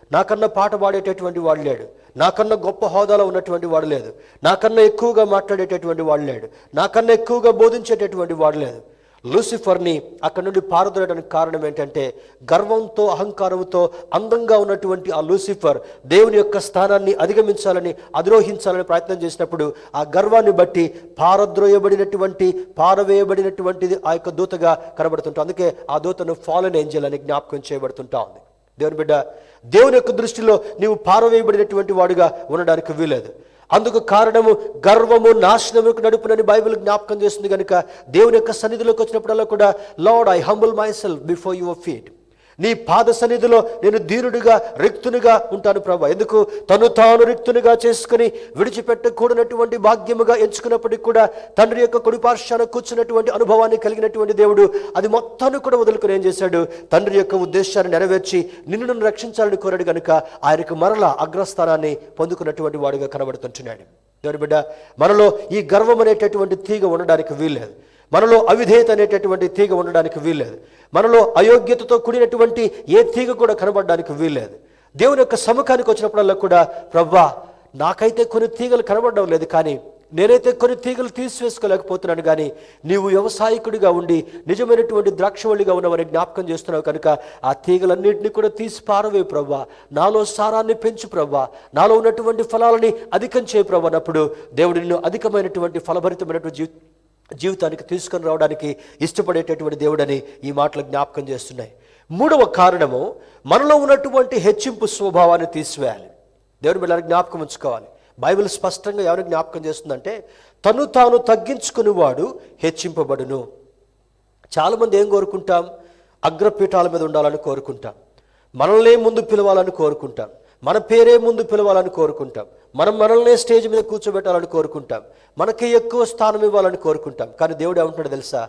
నాకన్నా పాట పాడేటటువంటి వాడు లేడు నాకన్నా గొప్ప హోదాలో ఉన్నటువంటి వాడు లేదు నాకన్నా ఎక్కువగా మాట్లాడేటటువంటి వాడు లేడు నాకన్నా ఎక్కువగా బోధించేటటువంటి వాడు లేదు లూసిఫర్ని అక్కడ నుండి పారదోయడానికి కారణం ఏంటంటే గర్వంతో అహంకారంతో అందంగా ఉన్నటువంటి ఆ లూసిఫర్ దేవుని యొక్క స్థానాన్ని అధిగమించాలని అధిరోహించాలని ప్రయత్నం చేసినప్పుడు ఆ గర్వాన్ని బట్టి పారద్రోయబడినటువంటి పారవేయబడినటువంటిది ఆ యొక్క దూతగా కనబడుతుంటుంది అందుకే ఆ దూతను ఫాలన్ ఏంజల్ అని జ్ఞాపకం చేయబడుతుంటా ఉంది దేవుని బిడ్డ దేవుని యొక్క దృష్టిలో నీవు పారవేయబడినటువంటి వాడుగా ఉండడానికి వీలేదు అందుకు కారణము గర్వము నాశనముకు నడుపునని బైబిల్ జ్ఞాపకం చేస్తుంది కనుక దేవుని యొక్క సన్నిధిలోకి వచ్చినప్పుడల్లా కూడా Lord I humble myself before your feet నీ పాద సన్నిధిలో నేను దీనుడిగా రిక్తునిగా ఉంటాను ప్రభా ఎందుకు తను తాను రిక్తునిగా చేసుకుని విడిచిపెట్టకూడనటువంటి భాగ్యముగా ఎంచుకున్నప్పటికీ కూడా తండ్రి యొక్క కుడిపార్శ్వాన కూర్చున్నటువంటి అనుభవాన్ని కలిగినటువంటి దేవుడు అది మొత్తాన్ని కూడా వదులుకుని ఏం చేశాడు తండ్రి యొక్క ఉద్దేశాన్ని నెరవేర్చి నిన్ను నన్ను రక్షించాలని కోరాడు కనుక ఆయనకు మరల అగ్రస్థానాన్ని పొందుకున్నటువంటి వాడుగా కనబడుతుంటున్నాడు దేవుని బిడ్డ మనలో ఈ గర్వం అనేటటువంటి తీగ ఉండడానికి వీల్లేదు మనలో అవిధేయత అనేటటువంటి తీగ ఉండడానికి వీల్లేదు మనలో అయోగ్యతతో కూడినటువంటి ఏ తీగ కూడా కనబడడానికి వీల్లేదు దేవుని యొక్క సముఖానికి వచ్చినప్పుడల్లా కూడా ప్రవ్వా నాకైతే కొన్ని తీగలు కనబడడం లేదు కానీ నేనైతే కొన్ని తీగలు తీసివేసుకోలేకపోతున్నాను కానీ నీవు వ్యవసాయకుడిగా ఉండి నిజమైనటువంటి ద్రాక్షవల్లిగా ఉన్నవని జ్ఞాపకం చేస్తున్నావు కనుక ఆ తీగలన్నింటినీ కూడా తీసి పారవే ప్రవ్వా నాలో సారాన్ని పెంచు ప్రవ్వా నాలో ఉన్నటువంటి ఫలాలని అధికం చేయ ప్రవ్వా అన్నప్పుడు దేవుడు నిన్ను అధికమైనటువంటి ఫలభరితమైనటువంటి జీవి జీవితానికి తీసుకొని రావడానికి ఇష్టపడేటటువంటి దేవుడని ఈ మాటలు జ్ఞాపకం చేస్తున్నాయి మూడవ కారణము మనలో ఉన్నటువంటి హెచ్చింపు స్వభావాన్ని తీసివేయాలి దేవుని బిడ్డలకు జ్ఞాపకం ఉంచుకోవాలి బైబిల్ స్పష్టంగా ఎవరిని జ్ఞాపకం చేస్తుందంటే తను తాను తగ్గించుకునేవాడు హెచ్చింపబడును చాలామంది ఏం కోరుకుంటాం అగ్రపీఠాల మీద ఉండాలని కోరుకుంటాం మనల్నే ముందు పిలవాలని కోరుకుంటాం మన పేరే ముందు పిలవాలని కోరుకుంటాం మనం మనల్నే స్టేజ్ మీద కూర్చోబెట్టాలని కోరుకుంటాం మనకి ఎక్కువ స్థానం ఇవ్వాలని కోరుకుంటాం కానీ దేవుడు ఏమంటాడు తెలుసా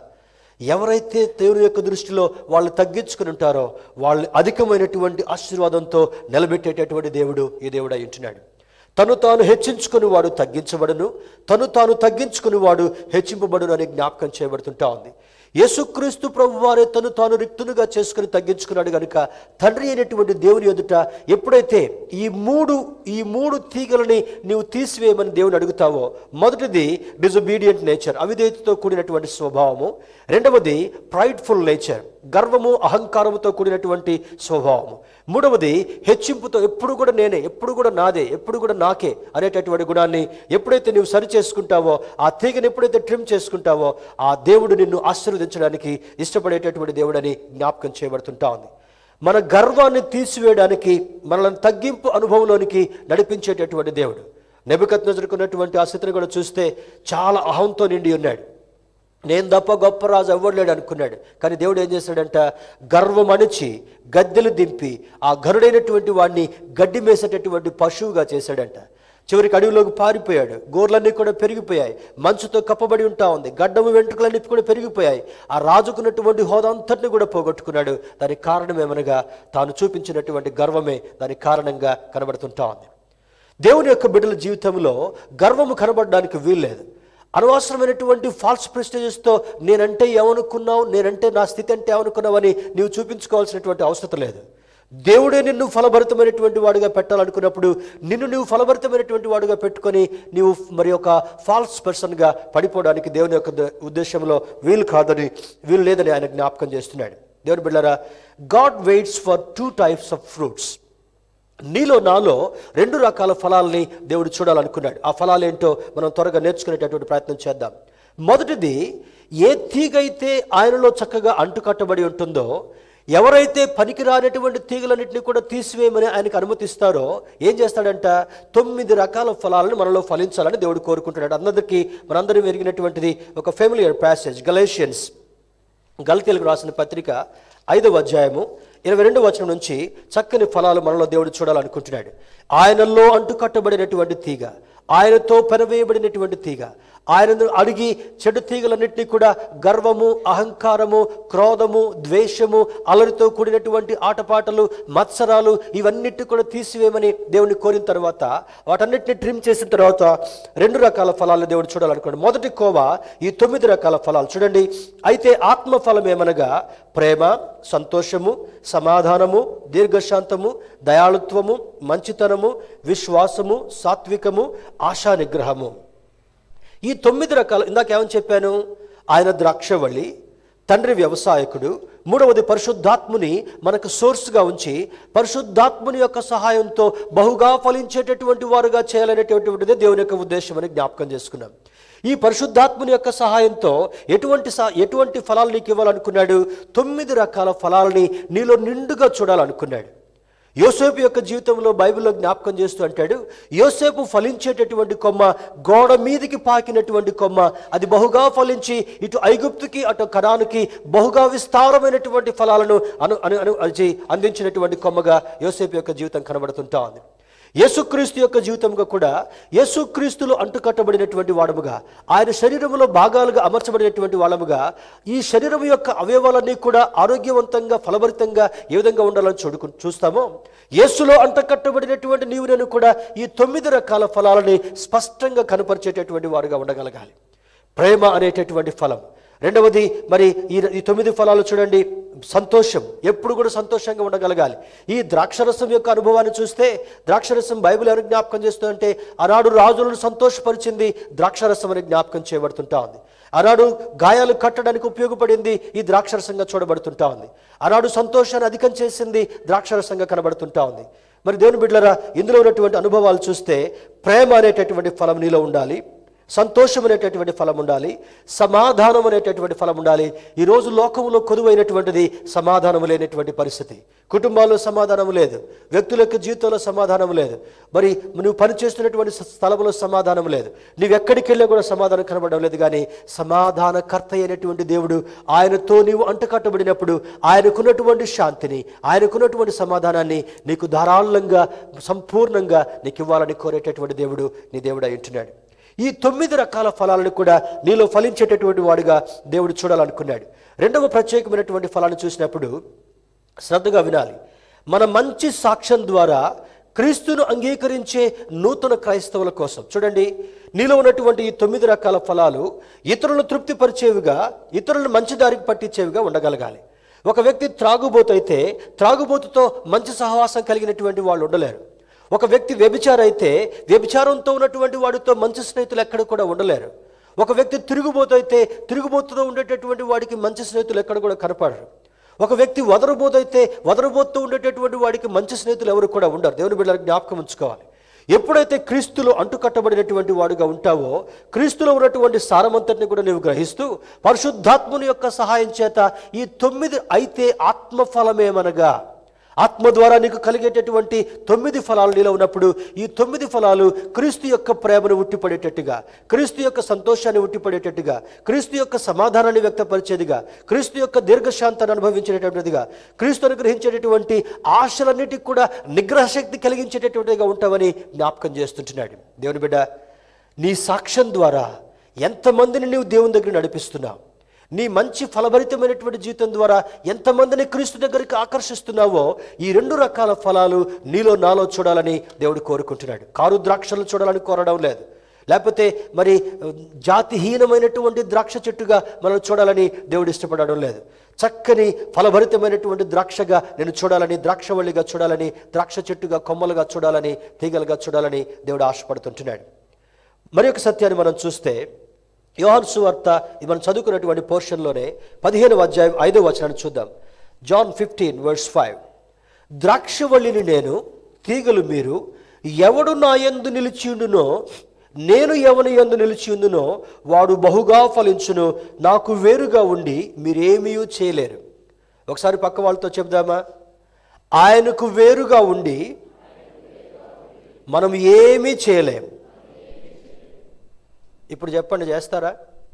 ఎవరైతే దేవుని యొక్క దృష్టిలో వాళ్ళు తగ్గించుకుని ఉంటారో వాళ్ళు అధికమైనటువంటి ఆశీర్వాదంతో నిలబెట్టేటటువంటి దేవుడు ఈ దేవుడు అయి ఉంటున్నాడు తను తాను హెచ్చించుకుని వాడు తగ్గించబడును తను తాను తగ్గించుకుని వాడు హెచ్చింపబడును అని జ్ఞాపకం చేయబడుతుంటా ఉంది యేసుక్రీస్తు ప్రభు వారే తను తాను రిక్తునుగా చేసుకుని తగ్గించుకున్నాడు కనుక తండ్రి అయినటువంటి దేవుని ఎదుట ఎప్పుడైతే ఈ మూడు ఈ మూడు తీగలని నీవు తీసివేయమని దేవుని అడుగుతావో మొదటిది డిజొబీడియంట్ నేచర్ అవిధేయతతో కూడినటువంటి స్వభావము రెండవది ప్రైడ్ఫుల్ నేచర్ గర్వము అహంకారముతో కూడినటువంటి స్వభావము మూడవది హెచ్చింపుతో ఎప్పుడు కూడా నేనే ఎప్పుడు కూడా నాదే ఎప్పుడు కూడా నాకే అనేటటువంటి గుణాన్ని ఎప్పుడైతే నువ్వు సరి చేసుకుంటావో ఆ తీగని ఎప్పుడైతే ట్రిమ్ చేసుకుంటావో ఆ దేవుడు నిన్ను ఆశీర్వదించడానికి ఇష్టపడేటటువంటి దేవుడని జ్ఞాపకం చేయబడుతుంటా ఉంది మన గర్వాన్ని తీసివేయడానికి మనల్ని తగ్గింపు అనుభవంలోనికి నడిపించేటటువంటి దేవుడు నెబద్ నజరుకున్నటువంటి ఆ స్థితిని కూడా చూస్తే చాలా అహంతో నిండి ఉన్నాడు నేను తప్ప గొప్ప రాజు అవ్వలేడు అనుకున్నాడు కానీ దేవుడు ఏం చేశాడంట గర్వం అణిచి గద్దెలు దింపి ఆ గరుడైనటువంటి వాడిని గడ్డి మేసేటటువంటి పశువుగా చేశాడంట చివరికి అడవిలోకి పారిపోయాడు గోర్లన్నీ కూడా పెరిగిపోయాయి మంచుతో కప్పబడి ఉంటా ఉంది గడ్డము వెంట్రుకలన్నీ కూడా పెరిగిపోయాయి ఆ రాజుకున్నటువంటి హోదా అంతటిని కూడా పోగొట్టుకున్నాడు దానికి కారణం ఏమనగా తాను చూపించినటువంటి గర్వమే దానికి కారణంగా కనబడుతుంటా ఉంది దేవుని యొక్క బిడ్డల జీవితంలో గర్వము కనబడడానికి వీల్లేదు అనవసరమైనటువంటి ఫాల్స్ ప్రెస్టేజెస్తో నేనంటే ఏమనుకున్నావు నేనంటే నా స్థితి అంటే ఏమనుకున్నావని నీవు చూపించుకోవాల్సినటువంటి అవసరం లేదు దేవుడే నిన్ను ఫలభరితమైనటువంటి వాడుగా పెట్టాలనుకున్నప్పుడు నిన్ను నువ్వు ఫలభరితమైనటువంటి వాడుగా పెట్టుకొని నీవు మరి ఒక ఫాల్స్ పర్సన్గా పడిపోవడానికి దేవుని యొక్క ద- ఉద్దేశంలో వీలు కాదని వీలు లేదని ఆయన జ్ఞాపకం చేస్తున్నాడు దేవుని బిళ్ళరా God waits for two types of fruits నీలో నాలో రెండు రకాల ఫలాల్ని దేవుడు చూడాలనుకున్నాడు ఆ ఫలాలు ఏంటో మనం త్వరగా నేర్చుకునేటటువంటి ప్రయత్నం చేద్దాం మొదటిది ఏ తీగైతే ఆయనలో చక్కగా అంటుకట్టబడి ఉంటుందో ఎవరైతే పనికిరానటువంటి తీగలన్నింటినీ కూడా తీసివేయమని ఆయనకు అనుమతిస్తారో ఏం చేస్తాడంట తొమ్మిది రకాల ఫలాలను మనలో ఫలించాలని దేవుడు కోరుకుంటున్నాడు అందరికీ మనందరం ఎరిగినటువంటిది ఒక ఫెమిలియర్ ప్యాసేజ్ గలేషియన్స్ గల్తీలకు రాసిన పత్రిక ఐదవ అధ్యాయము ఇరవై రెండు వచనం నుంచి చక్కని ఫలాలు మనలో దేవుడు చూడాలనుకుంటున్నాడు ఆయనలో అంటుకట్టబడినటువంటి తీగ ఆయనతో పెనవేయబడినటువంటి తీగ ఆయనను అడిగి చెడు తీగలన్నింటినీ కూడా గర్వము అహంకారము క్రోధము ద్వేషము అలరితో కూడినటువంటి ఆటపాటలు మత్సరాలు ఇవన్నిటి కూడా తీసివేయమని దేవుని కోరిన తర్వాత వాటన్నిటిని ట్రిమ్ చేసిన తర్వాత రెండు రకాల ఫలాలు దేవుడు చూడాలనుకోండి మొదటి కోవ ఈ తొమ్మిది రకాల ఫలాలు చూడండి అయితే ఆత్మ ఫలం ఏమనగా ప్రేమ సంతోషము సమాధానము దీర్ఘశాంతము దయాళుత్వము మంచితనము విశ్వాసము సాత్వికము ఆశా నిగ్రహము ఈ తొమ్మిది రకాలు ఇందాక ఏమని చెప్పాను ఆయన ద్రాక్షవల్లి తండ్రి వ్యవసాయకుడు మూడవది పరిశుద్ధాత్ముని మనకు సోర్స్గా ఉంచి పరిశుద్ధాత్ముని యొక్క సహాయంతో బహుగా ఫలించేటటువంటి వారుగా చేయాలనేటటువంటిదే దేవుని యొక్క ఉద్దేశం అని జ్ఞాపకం చేసుకున్నాం ఈ పరిశుద్ధాత్ముని యొక్క సహాయంతో ఎటువంటి సా ఎటువంటి ఫలాలు నీకు ఇవ్వాలనుకున్నాడు తొమ్మిది రకాల ఫలాలని నీలో నిండుగా చూడాలనుకున్నాడు యోసేపు యొక్క జీవితంలో బైబిల్లో జ్ఞాపకం చేస్తూ అంటాడు యోసేపు ఫలించేటటువంటి కొమ్మ గోడ మీదికి పాకినటువంటి కొమ్మ అది బహుగా ఫలించి ఇటు ఐగుప్తుకి అటు కరానికి బహుగా విస్తారమైనటువంటి ఫలాలను అను అను అను అది అందించినటువంటి కొమ్మగా యోసేపు యొక్క జీవితం కనబడుతుంటా ఉంది యేసుక్రీస్తు యొక్క జీవితంగా కూడా యేసుక్రీస్తులో అంటుకట్టబడినటువంటి వాడముగా ఆయన శరీరంలో భాగాలుగా అమర్చబడినటువంటి వాళ్ళముగా ఈ శరీరం యొక్క అవయవాలన్నీ కూడా ఆరోగ్యవంతంగా ఫలభరితంగా ఏ విధంగా ఉండాలని చూడుకు చూస్తామో యేసులో అంటకట్టబడినటువంటి నీవు నేను కూడా ఈ తొమ్మిది రకాల ఫలాలని స్పష్టంగా కనపరిచేటటువంటి వారుగా ఉండగలగాలి ప్రేమ అనేటటువంటి ఫలం రెండవది మరి ఈ ఈ తొమ్మిది ఫలాలు చూడండి సంతోషం ఎప్పుడు కూడా సంతోషంగా ఉండగలగాలి ఈ ద్రాక్షరసం యొక్క అనుభవాన్ని చూస్తే ద్రాక్షరసం బైబిల్ ఎవరు జ్ఞాపకం చేస్తుందంటే ఆనాడు రాజులను సంతోషపరిచింది ద్రాక్షరసం అని జ్ఞాపకం చేయబడుతుంటా ఉంది ఆనాడు గాయాలు కట్టడానికి ఉపయోగపడింది ఈ ద్రాక్షరసంగా చూడబడుతుంటా ఉంది ఆనాడు సంతోషాన్ని అధికం చేసింది ద్రాక్షరసంగా కనబడుతుంటా ఉంది మరి దేవుని బిడ్డలరా ఇందులో ఉన్నటువంటి అనుభవాలు చూస్తే ప్రేమ అనేటటువంటి ఫలం నీలో ఉండాలి సంతోషం అనేటటువంటి ఫలం ఉండాలి సమాధానం అనేటటువంటి ఫలం ఉండాలి ఈరోజు లోకంలో కొదువైనటువంటిది సమాధానం లేనటువంటి పరిస్థితి కుటుంబాల్లో సమాధానం లేదు వ్యక్తుల యొక్క జీవితంలో సమాధానం లేదు మరి నువ్వు పనిచేస్తున్నటువంటి స్థలంలో సమాధానం లేదు నువ్వు ఎక్కడికి వెళ్ళినా కూడా సమాధానం కనబడడం లేదు కానీ సమాధానకర్త అయినటువంటి దేవుడు ఆయనతో నీవు అంటకట్టబడినప్పుడు ఆయనకున్నటువంటి శాంతిని ఆయనకున్నటువంటి సమాధానాన్ని నీకు ధారాళంగా సంపూర్ణంగా నీకు ఇవ్వాలని కోరేటటువంటి దేవుడు నీ దేవుడు అయి ఉంటున్నాడు ఈ తొమ్మిది రకాల ఫలాలను కూడా నీలో ఫలించేటటువంటి వాడుగా దేవుడు చూడాలనుకున్నాడు రెండవ ప్రత్యేకమైనటువంటి ఫలాన్ని చూసినప్పుడు శ్రద్ధగా వినాలి మన మంచి సాక్ష్యం ద్వారా క్రీస్తును అంగీకరించే నూతన క్రైస్తవుల కోసం చూడండి నీలో ఉన్నటువంటి ఈ తొమ్మిది రకాల ఫలాలు ఇతరులను తృప్తిపరిచేవిగా ఇతరులను మంచి దారికి పట్టించేవిగా ఉండగలగాలి ఒక వ్యక్తి త్రాగుబోతు అయితే త్రాగుబోతుతో మంచి సహవాసం కలిగినటువంటి వాళ్ళు ఉండలేరు ఒక వ్యక్తి వ్యభిచార అయితే వ్యభిచారంతో ఉన్నటువంటి వాడితో మంచి స్నేహితులు ఎక్కడ కూడా ఉండలేరు ఒక వ్యక్తి తిరుగుబోతు అయితే తిరుగుబోతుతో ఉండేటటువంటి వాడికి మంచి స్నేహితులు ఎక్కడ కూడా కనపడరు ఒక వ్యక్తి వదరబోతు అయితే వదరబోతూ ఉండేటటువంటి వాడికి మంచి స్నేహితులు ఎవరు కూడా ఉండరు దేవుని బిడ్డలకు జ్ఞాపకం ఉంచుకోవాలి ఎప్పుడైతే క్రీస్తులో అంటుకట్టబడినటువంటి వాడుగా ఉంటావో క్రీస్తులో ఉన్నటువంటి సారమంతటిని కూడా నీవు గ్రహిస్తూ పరిశుద్ధాత్ముని యొక్క సహాయం చేత ఈ తొమ్మిది అయితే ఆత్మఫలమేమనగా ఆత్మ ద్వారా నీకు కలిగేటటువంటి తొమ్మిది ఫలాలు నీలో ఉన్నప్పుడు ఈ తొమ్మిది ఫలాలు క్రీస్తు యొక్క ప్రేమను ఉట్టిపడేటట్టుగా క్రీస్తు యొక్క సంతోషాన్ని ఉట్టిపడేటట్టుగా క్రీస్తు యొక్క సమాధానాన్ని వ్యక్తపరిచేదిగా క్రీస్తు యొక్క దీర్ఘశాంతాన్ని అనుభవించేటటువంటిదిగా క్రీస్తు అనుగ్రహించేటటువంటి ఆశలన్నిటికి కూడా నిగ్రహశక్తి కలిగించేటటువంటిదిగా ఉంటామని జ్ఞాపకం చేస్తుంటున్నాడు దేవుని బిడ్డ నీ సాక్ష్యం ద్వారా ఎంతమందిని నీవు దేవుని దగ్గర నడిపిస్తున్నావు నీ మంచి ఫలభరితమైనటువంటి జీవితం ద్వారా ఎంతమందిని క్రీస్తు దగ్గరికి ఆకర్షిస్తున్నావో ఈ రెండు రకాల ఫలాలు నీలో నాలో చూడాలని దేవుడు కోరుకుంటున్నాడు కారు ద్రాక్షలు చూడాలని కోరడం లేదు లేకపోతే మరి జాతిహీనమైనటువంటి ద్రాక్ష చెట్టుగా మనం చూడాలని దేవుడు ఇష్టపడడం లేదు చక్కని ఫలభరితమైనటువంటి ద్రాక్షగా నేను చూడాలని ద్రాక్షవల్లిగా చూడాలని ద్రాక్ష చెట్టుగా కొమ్మలుగా చూడాలని తీగలుగా చూడాలని దేవుడు ఆశపడుతుంటున్నాడు మరి ఒక సత్యాన్ని మనం చూస్తే యోహాన్ సువార్త ఇది మనం చదువుకున్నటువంటి పోర్షన్లోనే పదిహేను అధ్యాయం ఐదో వచనాన్ని చూద్దాం జాన్ ఫిఫ్టీన్ వర్స్ ఫైవ్ ద్రాక్షవల్లిని నేను తీగలు మీరు ఎవడు నా యందు నిలిచియుండునో నేను ఎవని యందు నిలిచియుందునో వాడు బహుగా ఫలించును నాకు వేరుగా ఉండి మీరేమీ చేయలేరు ఒకసారి పక్క వాళ్ళతో చెప్దామా ఆయనకు వేరుగా ఉండి మనం ఏమీ చేయలేం ఇప్పుడు చెప్పండి చేస్తారా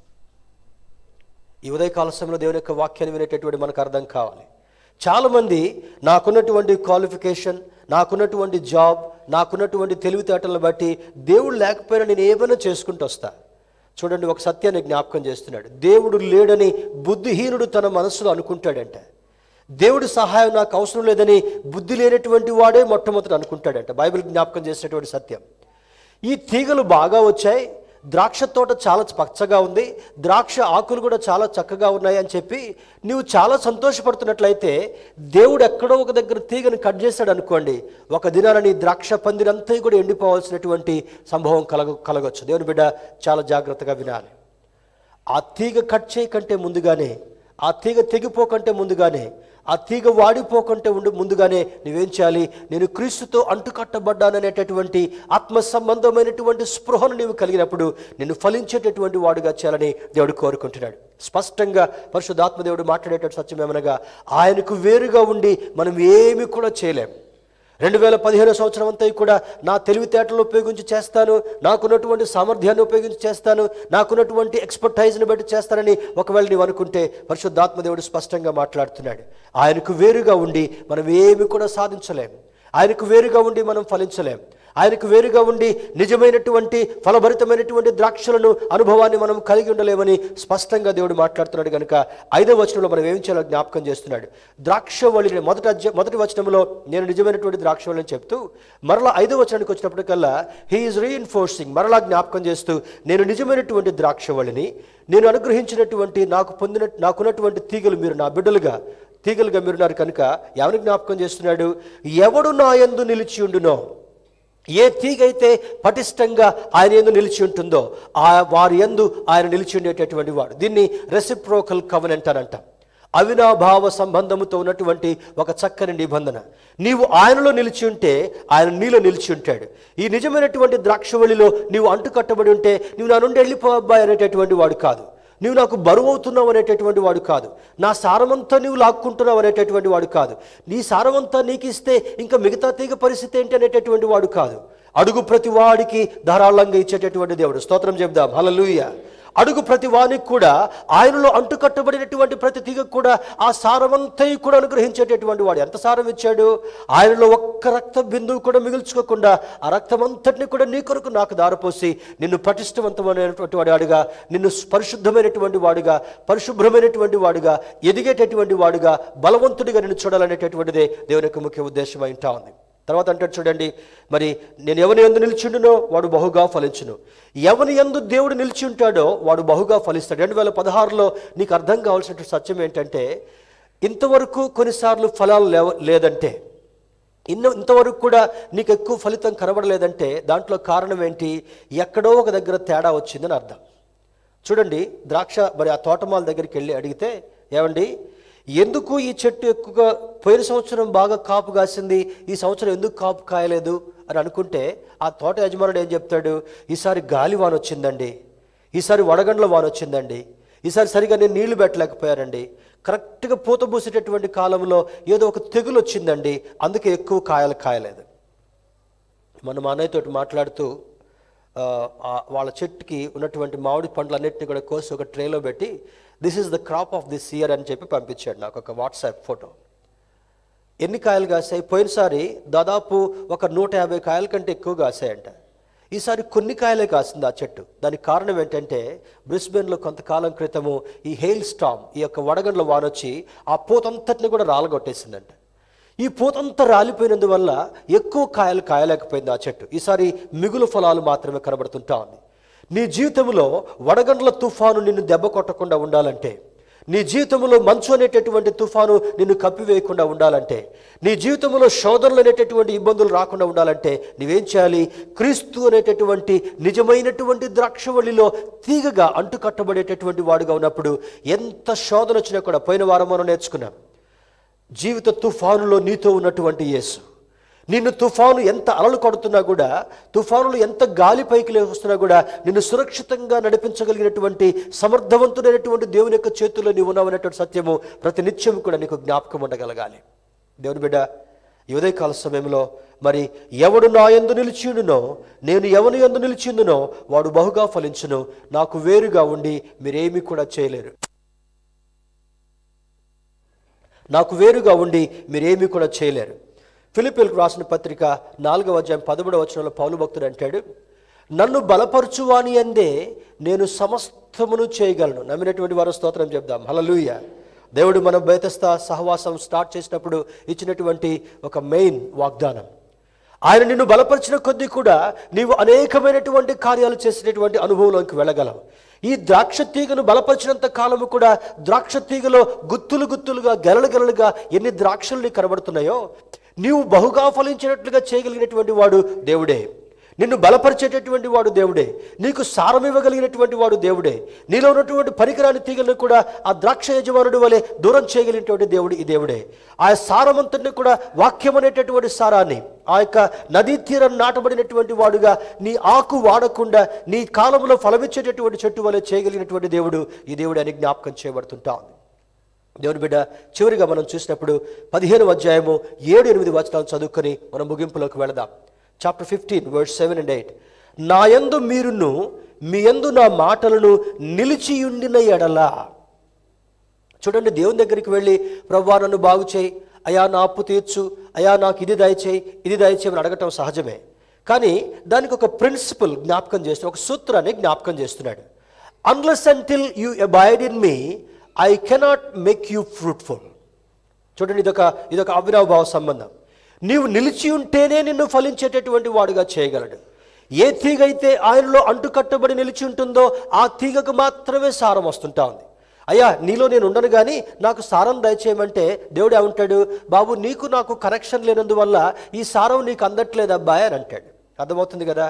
ఈ ఉదయకాల సమయంలో దేవుని యొక్క వాక్యాన్ని వినేటటువంటి మనకు అర్థం కావాలి చాలామంది నాకున్నటువంటి క్వాలిఫికేషన్ నాకున్నటువంటి జాబ్ నాకున్నటువంటి తెలివితేటలను బట్టి దేవుడు లేకపోయినా నేను ఏమైనా చేసుకుంటూ వస్తా చూడండి ఒక సత్యాన్ని జ్ఞాపకం చేస్తున్నాడు దేవుడు లేడని బుద్ధిహీనుడు తన మనస్సులో అనుకుంటాడంట దేవుడి సహాయం నాకు అవసరం లేదని బుద్ధి లేనటువంటి వాడే మొట్టమొదటి అనుకుంటాడంట బైబిల్ జ్ఞాపకం చేసినటువంటి సత్యం ఈ తీగలు బాగా వచ్చాయి ద్రాక్ష తోట చాలా పచ్చగా ఉంది ద్రాక్ష ఆకులు కూడా చాలా చక్కగా ఉన్నాయి అని చెప్పి నువ్వు చాలా సంతోషపడుతున్నట్లయితే దేవుడు ఎక్కడో ఒక దగ్గర తీగను కట్ చేశాడు అనుకోండి ఒక దినాన నీ ద్రాక్ష పందిరంతా కూడా ఎండిపోవాల్సినటువంటి సంభవం కలగ కలగొచ్చు దేవుని బిడ్డ చాలా జాగ్రత్తగా వినాలి ఆ తీగ కట్ చేయకంటే ముందుగానే ఆ తీగ తెగిపోకంటే ముందుగానే ఆ తీగ వాడిపోకంటే ఉండి ముందుగానే నువ్వేం చేయాలి నేను క్రీస్తుతో అంటుకట్టబడ్డాననేటటువంటి ఆత్మ సంబంధమైనటువంటి స్పృహను నీవు కలిగినప్పుడు నిన్ను ఫలించేటటువంటి వాడుగా చేయాలని దేవుడు కోరుకుంటున్నాడు స్పష్టంగా పరిశుద్ధాత్మ దేవుడు మాట్లాడేటట్టు సత్యమేమనగా ఆయనకు వేరుగా ఉండి మనం ఏమి కూడా చేయలేం రెండు వేల పదిహేను సంవత్సరం అంతా కూడా నా తెలివితేటలు ఉపయోగించి చేస్తాను నాకున్నటువంటి సామర్థ్యాన్ని ఉపయోగించి చేస్తాను నాకున్నటువంటి ఎక్స్పర్టైజ్ని బట్టి చేస్తానని ఒకవేళ నీవు అనుకుంటే పరిశుద్ధాత్మ దేవుడు స్పష్టంగా మాట్లాడుతున్నాడు ఆయనకు వేరుగా ఉండి మనం ఏమి కూడా సాధించలేం ఆయనకు వేరుగా ఉండి మనం ఫలించలేం ఆయనకు వేరుగా ఉండి నిజమైనటువంటి ఫలభరితమైనటువంటి ద్రాక్షలను అనుభవాన్ని మనం కలిగి ఉండలేమని స్పష్టంగా దేవుడు మాట్లాడుతున్నాడు కనుక ఐదవ వచనంలో మనం ఏం చేయాలో జ్ఞాపకం చేస్తున్నాడు ద్రాక్షవళిని మొదటి అధ్యాయ మొదటి వచనంలో నేను నిజమైనటువంటి ద్రాక్షవళిని చెప్తూ మరలా ఐదవ వచనానికి వచ్చినప్పటికల్లా హీఈస్ రీఇన్ఫోర్సింగ్ మరలా జ్ఞాపకం చేస్తూ నేను నిజమైనటువంటి ద్రాక్షవళిని నేను అనుగ్రహించినటువంటి నాకు పొందిన నాకున్నటువంటి తీగలు మీరు నా బిడ్డలుగా తీగలుగా మీరున్నారు కనుక ఎవరిని జ్ఞాపకం చేస్తున్నాడు ఎవడు నా యందు నిలిచి ఉండునో ఏ తీగ అయితే పటిష్టంగా ఆయన ఎందు నిలిచి ఉంటుందో ఆ వారి ఎందు ఆయన నిలిచి ఉండేటటువంటి వాడు దీన్ని రెసిప్రోకల్ కవనెంట్ అని అంటాం అవినాభావ సంబంధముతో ఉన్నటువంటి ఒక చక్కని నిబంధన నీవు ఆయనలో నిలిచి ఉంటే ఆయన నీలో నిలిచి ఉంటాడు ఈ నిజమైనటువంటి ద్రాక్షవళిలో నీవు అంటుకట్టబడి ఉంటే నీవు నా నుండి వెళ్ళిపో అబ్బాయి అనేటటువంటి వాడు కాదు నీవు నాకు బరువు అవుతున్నావు అనేటటువంటి వాడు కాదు నా సారమంతా నీవు లాక్కుంటున్నావు అనేటటువంటి వాడు కాదు నీ సారమంతా నీకు ఇస్తే ఇంకా మిగతా తీగ పరిస్థితి ఏంటి అనేటటువంటి వాడు కాదు అడుగు ప్రతి వాడికి ధారాళంగా ఇచ్చేటటువంటి దేవుడు స్తోత్రం చెప్దాం హల్లెలూయా అడుగు ప్రతి వానికి కూడా ఆయనలో అంటుకట్టబడినటువంటి ప్రతి తీగ కూడా ఆ సారమంతా కూడా అనుగ్రహించేటటువంటి వాడు ఎంత సారం ఇచ్చాడు ఆయనలో ఒక్క రక్త బిందువు కూడా మిగుల్చుకోకుండా ఆ రక్తమంతటిని కూడా నీ కొరకు నాకు దారిపోసి నిన్ను పటిష్టవంతమైనటువంటి వాడుగా నిన్ను పరిశుద్ధమైనటువంటి వాడుగా పరిశుభ్రమైనటువంటి వాడుగా ఎదిగేటటువంటి వాడుగా బలవంతుడిగా నిన్ను చూడాలనేటటువంటిదే దేవుని యొక్క ముఖ్య ఉద్దేశం అయింటా ఉంది తర్వాత అంటాడు చూడండి మరి నేను ఎవని ఎందు నిలిచిండునో వాడు బహుగా ఫలించును ఎవని ఎందు దేవుడు నిలిచి ఉంటాడో వాడు బహుగా ఫలిస్తాడు రెండు వేల పదహారులో నీకు అర్థం కావాల్సిన సత్యం ఏంటంటే ఇంతవరకు కొన్నిసార్లు ఫలాలు లేవ లేదంటే ఇన్న ఇంతవరకు కూడా నీకు ఎక్కువ ఫలితం కనబడలేదంటే దాంట్లో కారణం ఏంటి ఎక్కడో ఒక దగ్గర తేడా వచ్చిందని అర్థం చూడండి ద్రాక్ష మరి ఆ తోటమాల దగ్గరికి వెళ్ళి అడిగితే ఏమండి ఎందుకు ఈ చెట్టు ఎక్కువగా పోయిన సంవత్సరం బాగా కాపు కాసింది ఈ సంవత్సరం ఎందుకు కాపు కాయలేదు అని అనుకుంటే ఆ తోట యజమానుడు ఏం చెప్తాడు ఈసారి గాలి వాన వచ్చిందండి ఈసారి వడగండ్ల వాన వచ్చిందండి ఈసారి సరిగా నేను నీళ్లు పెట్టలేకపోయానండి కరెక్ట్గా పూత పూసేటటువంటి కాలంలో ఏదో ఒక తెగులు వచ్చిందండి అందుకే ఎక్కువ కాయలు కాయలేదు మన మా అన్నయ్యతోటి మాట్లాడుతూ ఆ, ఆ వాళ్ళ చెట్టుకి ఉన్నటువంటి మామిడి పండ్లన్నింటినీ కూడా కోసి ఒక ట్రేలో పెట్టి this is the crop of this year అని చెప్పి పంపించాడు నాకు ఒక వాట్సాప్ ఫోటో ఎన్ని కాయలు కాసాయి పోయినసారి దాదాపు ఒక నూట యాభై కాయల కంటే ఎక్కువ కాసాయంట ఈసారి కొన్ని కాయలే కాసింది ఆ చెట్టు దానికి కారణం ఏంటంటే బ్రిస్బెన్లో కొంతకాలం క్రితము ఈ హెయిల్ స్టామ్ ఈ యొక్క వడగండ్ల వానొచ్చి ఆ పూతంతటిని కూడా రాలగొట్టేసిందంట ఈ పూతంతా రాలిపోయినందువల్ల ఎక్కువ కాయలు కాయలేకపోయింది ఆ చెట్టు ఈసారి మిగులు ఫలాలు మాత్రమే కనబడుతుంటా ఉంది నీ జీవితంలో వడగండ్ల తుఫాను నిన్ను దెబ్బ కొట్టకుండా ఉండాలంటే నీ జీవితంలో మంచు అనేటటువంటి తుఫాను నిన్ను కప్పివేయకుండా ఉండాలంటే నీ జీవితంలో శోధనలు అనేటటువంటి ఇబ్బందులు రాకుండా ఉండాలంటే నువ్వేం చేయాలి క్రీస్తు అనేటటువంటి నిజమైనటువంటి ద్రాక్షవల్లిలో తీగగా అంటుకట్టబడేటటువంటి వాడుగా ఉన్నప్పుడు ఎంత శోధన వచ్చినా కూడా పోయిన వారం మనం నేర్చుకున్నాం జీవిత తుఫానులో నీతో ఉన్నటువంటి యేసు నిన్ను తుఫాను ఎంత అలలు కొడుతున్నా కూడా తుఫానులు ఎంత గాలి పైకి లేస్తున్నా కూడా నిన్ను సురక్షితంగా నడిపించగలిగినటువంటి సమర్థవంతుడైనటువంటి దేవుని యొక్క చేతుల్లో నీవు ఉన్నావనేటువంటి సత్యము ప్రతి నిత్యం కూడా నీకు జ్ఞాపకం ఉండగలగాలి దేవుని బిడ్డ ఈ ఉదయకాల సమయంలో మరి ఎవడు నా ఎందు నిలిచిండునో నేను ఎవని ఎందు నిలిచిందునో వాడు బహుగా ఫలించును నాకు వేరుగా ఉండి మీరేమీ కూడా చేయలేరు నాకు వేరుగా ఉండి మీరేమీ కూడా చేయలేరు ఫిలిపిల్కు రాసిన పత్రిక నాలుగవ అధ్యాయం పదమూడవ వచనంలో పౌలు భక్తుడు అంటాడు నన్ను బలపరచువాని అందే నేను సమస్తమును చేయగలను నమ్మినటువంటి వారు స్తోత్రం చెప్దాం హలలుయ దేవుడు మన బేతస్త సహవాసం స్టార్ట్ చేసినప్పుడు ఇచ్చినటువంటి ఒక మెయిన్ వాగ్దానం ఆయన నిన్ను బలపరిచిన కొద్దీ కూడా నీవు అనేకమైనటువంటి కార్యాలు చేసినటువంటి అనుభవంలోకి వెళ్ళగలవు ఈ ద్రాక్ష తీగను బలపరిచినంత కాలము కూడా ద్రాక్ష తీగలో గుత్తులు గుత్తులుగా గెలలు గెలలుగా ఎన్ని ద్రాక్షలు నీకు కనబడుతున్నాయో నీవు బహుగా ఫలించినట్లుగా చేయగలిగినటువంటి వాడు దేవుడే నిన్ను బలపరిచేటటువంటి వాడు దేవుడే నీకు సారం ఇవ్వగలిగినటువంటి వాడు దేవుడే నీలో ఉన్నటువంటి పరికరాన్ని తీగలను కూడా ఆ ద్రాక్ష యజమానుడి వలె దూరం చేయగలిగినటువంటి దేవుడు ఈ దేవుడే ఆ సారమంతటిని కూడా వాక్యం అనేటటువంటి సారాన్ని ఆ యొక్క నదీ తీరం నాటబడినటువంటి వాడుగా నీ ఆకు వాడకుండా నీ కాలంలో ఫలమిచ్చేటటువంటి చెట్టు వలె చేయగలిగినటువంటి దేవుడు ఈ దేవుడు అని జ్ఞాపకం చేయబడుతుంటా ఉంది దేవుని బిడ్డ చివరిగా మనం చూసినప్పుడు పదిహేను అధ్యాయము ఏడు ఎనిమిది వచనాలు చదువుకొని మనం ముగింపులోకి వెళదాం chapter fifteen word seven and eight నా యందు మీరును మీ యందు నా మాటలను నిలిచియుండిన ఎడలా చూడండి దేవుని దగ్గరికి వెళ్ళి ప్రభా నన్ను బాగు చేయి అయా నా అప్పు తీర్చు అయా నాకు ఇది దయచేయి ఇది దయచేయమని అడగటం సహజమే కానీ దానికి ఒక ప్రిన్సిపల్ జ్ఞాపకం చేస్తూ ఒక సూత్రాన్ని జ్ఞాపకం చేస్తున్నాడు unless until you abide in me I cannot make you fruitful చూడండి ఇదొక ఇదొక అవినాభావ సంబంధం నీవు నిలిచి ఉంటేనే నిన్ను ఫలించేటటువంటి వాడుగా చేయగలడు ఏ తీగ అయితే ఆయనలో అంటుకట్టబడి నిలిచి ఉంటుందో ఆ తీగకు మాత్రమే సారం వస్తుంటా ఉంది అయ్యా నీలో నేను ఉండను కానీ నాకు సారం దయచేయమంటే దేవుడు ఏమంటాడు బాబు నీకు నాకు కనెక్షన్ లేనందువల్ల ఈ సారం నీకు అందట్లేదు అబ్బాయి అని అంటాడు అర్థమవుతుంది కదా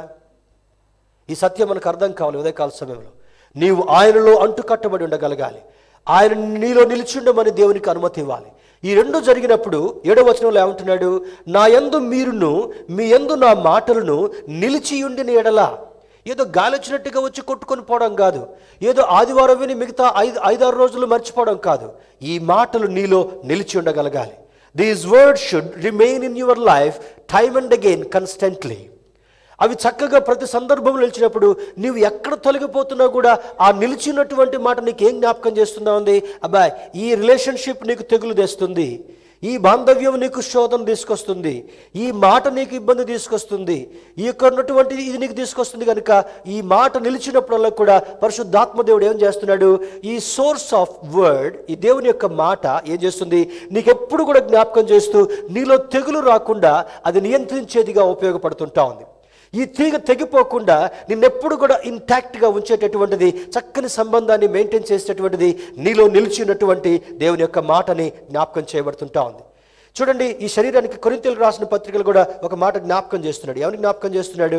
ఈ సత్యం మనకు అర్థం కావాలి ఉదయకాల సమయంలో నీవు ఆయనలో అంటుకట్టబడి ఉండగలగాలి ఆయన నీలో నిలిచిండమని దేవునికి అనుమతి ఇవ్వాలి ఈ రెండు జరిగినప్పుడు ఏడవ వచనంలో ఏమంటున్నాడు నా యందు మీరును మీ యందు నా మాటలను నిలిచి ఉండిన ఎడలా ఏదో గాలి వచ్చినట్టుగా వచ్చి కొట్టుకొని పోవడం కాదు ఏదో ఆదివారం విని మిగతా ఐదు ఐదారు రోజులు మర్చిపోవడం కాదు ఈ మాటలు నీలో నిలిచి ఉండగలగాలి these word should remain in your life time and again constantly అవి చక్కగా ప్రతి సందర్భంలో నిలిచినప్పుడు నీవు ఎక్కడ తొలగిపోతున్నా కూడా ఆ నిలిచినటువంటి మాట నీకు ఏం జ్ఞాపకం చేస్తుందా ఉంది అబ్బాయి ఈ రిలేషన్షిప్ నీకు తెగులు తెస్తుంది ఈ బాంధవ్యం నీకు శోధన తీసుకొస్తుంది ఈ మాట నీకు ఇబ్బంది తీసుకొస్తుంది ఈ యొక్క ఉన్నటువంటి ఇది నీకు తీసుకొస్తుంది కనుక ఈ మాట నిలిచినప్పుడల్లా కూడా పరిశుద్ధాత్మ దేవుడు ఏం చేస్తున్నాడు ఈ సోర్స్ ఆఫ్ వర్డ్ ఈ దేవుని యొక్క మాట ఏం చేస్తుంది నీకు ఎప్పుడు కూడా జ్ఞాపకం చేస్తూ నీలో తెగులు రాకుండా అది నియంత్రించేదిగా ఉపయోగపడుతుంటా ఉంది ఈ తీగ తెగిపోకుండా నిన్నెప్పుడు కూడా ఇంటాక్ట్గా ఉంచేటటువంటిది చక్కని సంబంధాన్ని మెయింటైన్ చేసేటటువంటిది నీలో నిలిచినటువంటి దేవుని యొక్క మాటని జ్ఞాపకం చేయబడుతుంటా ఉంది చూడండి ఈ శరీరానికి కొరింతలు రాసిన పత్రికలు కూడా ఒక మాట జ్ఞాపకం చేస్తున్నాడు ఎవరిని జ్ఞాపకం చేస్తున్నాడు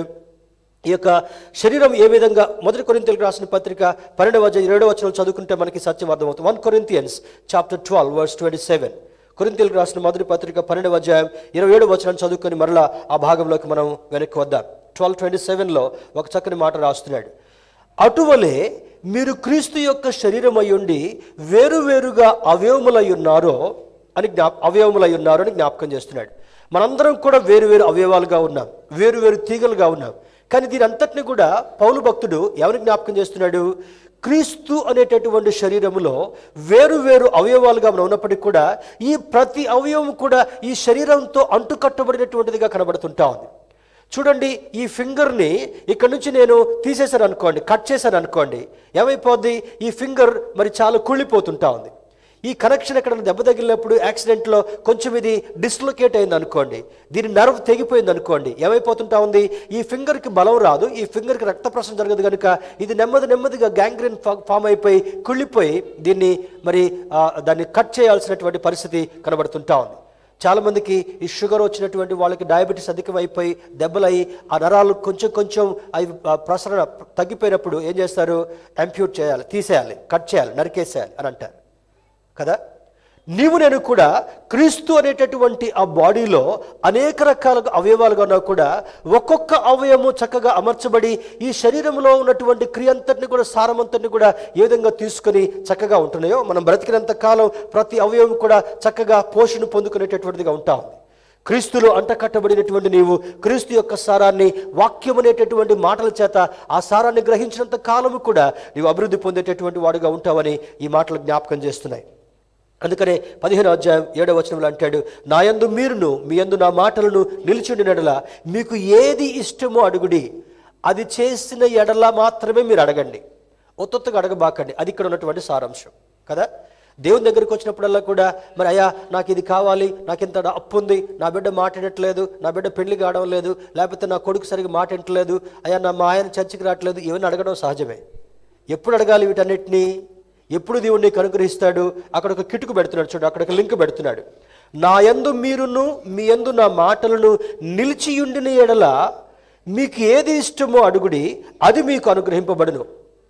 ఈ యొక్క శరీరం ఏ విధంగా మొదటి కొరింతలకు రాసిన పత్రిక పన్నెండవ అధ్యాయం ఏడవ వచనం చదువుకుంటే మనకి సత్యం అర్థమవుతుంది one Corinthians chapter twelve verse twenty seven కొరింతలకు రాసిన మొదటి పత్రిక పన్నెండవ అధ్యాయం ఇరవై ఏడు వచనం చదువుకొని మరలా ఆ భాగంలోకి మనం వెనక్కి వద్దాం ట్వెల్వ్ ట్వంటీ సెవెన్లో ఒక చక్కని మాట రాస్తున్నాడు అటువలే మీరు క్రీస్తు యొక్క శరీరం అయ్యుండి వేరువేరుగా అవయవములై ఉన్నారో అని జ్ఞా అవయవములై ఉన్నారు అని జ్ఞాపకం చేస్తున్నాడు మనందరం కూడా వేరు వేరు అవయవాలుగా ఉన్నాం వేరు వేరు తీగలుగా ఉన్నాం కానీ దీని అంతటిని కూడా పౌలు భక్తుడు ఎవరిని జ్ఞాపకం చేస్తున్నాడు క్రీస్తు అనేటటువంటి శరీరములో వేరు వేరు అవయవాలుగా మనం ఉన్నప్పటికీ కూడా ఈ ప్రతి అవయవం కూడా ఈ శరీరంతో అంటుకట్టబడినటువంటిదిగా కనబడుతుంటా ఉంది చూడండి ఈ ఫింగర్ని ఇక్కడ నుంచి నేను తీసేశాను అనుకోండి కట్ చేశాను అనుకోండి ఏమైపోద్ది ఈ ఫింగర్ మరి చాలా కుళ్ళిపోతుంటా ఉంది ఈ కనెక్షన్ ఎక్కడ దెబ్బ తగిలినప్పుడు యాక్సిడెంట్లో కొంచెం ఇది డిస్లొకేట్ అయింది అనుకోండి దీని నర్వ్ తెగిపోయింది అనుకోండి ఏమైపోతుంటా ఉంది ఈ ఫింగర్కి బలం రాదు ఈ ఫింగర్కి రక్త ప్రసరణ జరగదు కనుక ఇది నెమ్మది నెమ్మదిగా గ్యాంగ్రీన్ ఫామ్ అయిపోయి కుళ్ళిపోయి దీన్ని మరి ఆ, దాన్ని కట్ చేయాల్సినటువంటి పరిస్థితి కనబడుతుంటా ఉంది చాలామందికి ఈ షుగర్ వచ్చినటువంటి వాళ్ళకి డయాబెటీస్ అధికమైపోయి దెబ్బలయ్యి ఆ నరాలు కొంచెం కొంచెం అవి ఆ, ప్రసరణ తగ్గిపోయినప్పుడు ఏం చేస్తారు ఎంప్యూట్ చేయాలి తీసేయాలి కట్ చేయాలి నరికేసేయాలి అని అంటారు కదా నీవు నేను కూడా క్రీస్తు అనేటటువంటి ఆ బాడీలో అనేక రకాల అవయవాలుగా ఉన్నా కూడా ఒక్కొక్క అవయవము చక్కగా అమర్చబడి ఈ శరీరంలో ఉన్నటువంటి క్రియ అంతటిని కూడా సారమంతటిని కూడా ఏ విధంగా తీసుకొని చక్కగా ఉంటున్నాయో మనం బ్రతికినంత కాలం ప్రతి అవయవం కూడా చక్కగా పోషణ పొందుకునేటటువంటిదిగా ఉంటా ఉంది క్రీస్తులో అంటకట్టబడినటువంటి నీవు క్రీస్తు యొక్క సారాన్ని వాక్యం అనేటటువంటి మాటల చేత ఆ సారాన్ని గ్రహించినంత కాలము కూడా నీవు అభివృద్ధి పొందేటటువంటి వాడుగా ఉంటావని ఈ మాటలు జ్ఞాపకం చేస్తున్నాయి అందుకనే పదిహేను అధ్యాయం ఏడవ వచనంలో అంటాడు నా యందు మీరును మీ యందు నా మాటలను నిలిచిండినడల మీకు ఏది ఇష్టమో అడుగుడి అది చేసిన ఎడల మాత్రమే మీరు అడగండి ఒత్తొత్తుగా అడగబాకండి అది ఇక్కడ ఉన్నటువంటి సారాంశం కదా దేవుని దగ్గరికి వచ్చినప్పుడల్లా కూడా మరి అయ్యా నాకు ఇది కావాలి నాకు ఇంత అప్పు ఉంది నా బిడ్డ మాట్లాడట్లేదు నా బిడ్డ పెళ్లి కావడం లేదు లేకపోతే నా కొడుకు సరిగ్గా మాట్లాడట్లేదు అయ్యా నా మా ఆయన చర్చికి రావట్లేదు ఇవన్నీ అడగడం సహజమే ఎప్పుడు అడగాలి వీటన్నిటినీ ఎప్పుడు దేవుడు నీకు అనుగ్రహిస్తాడు అక్కడ ఒక కిటుకు పెడుతున్నాడు చూడు అక్కడ ఒక లింక్ పెడుతున్నాడు నా యందు మీరును మీ యందు నా మాటలను నిలిచియుండిన ఎడల మీకు ఏది ఇష్టమో అడుగుడి అది మీకు అనుగ్రహింపబడును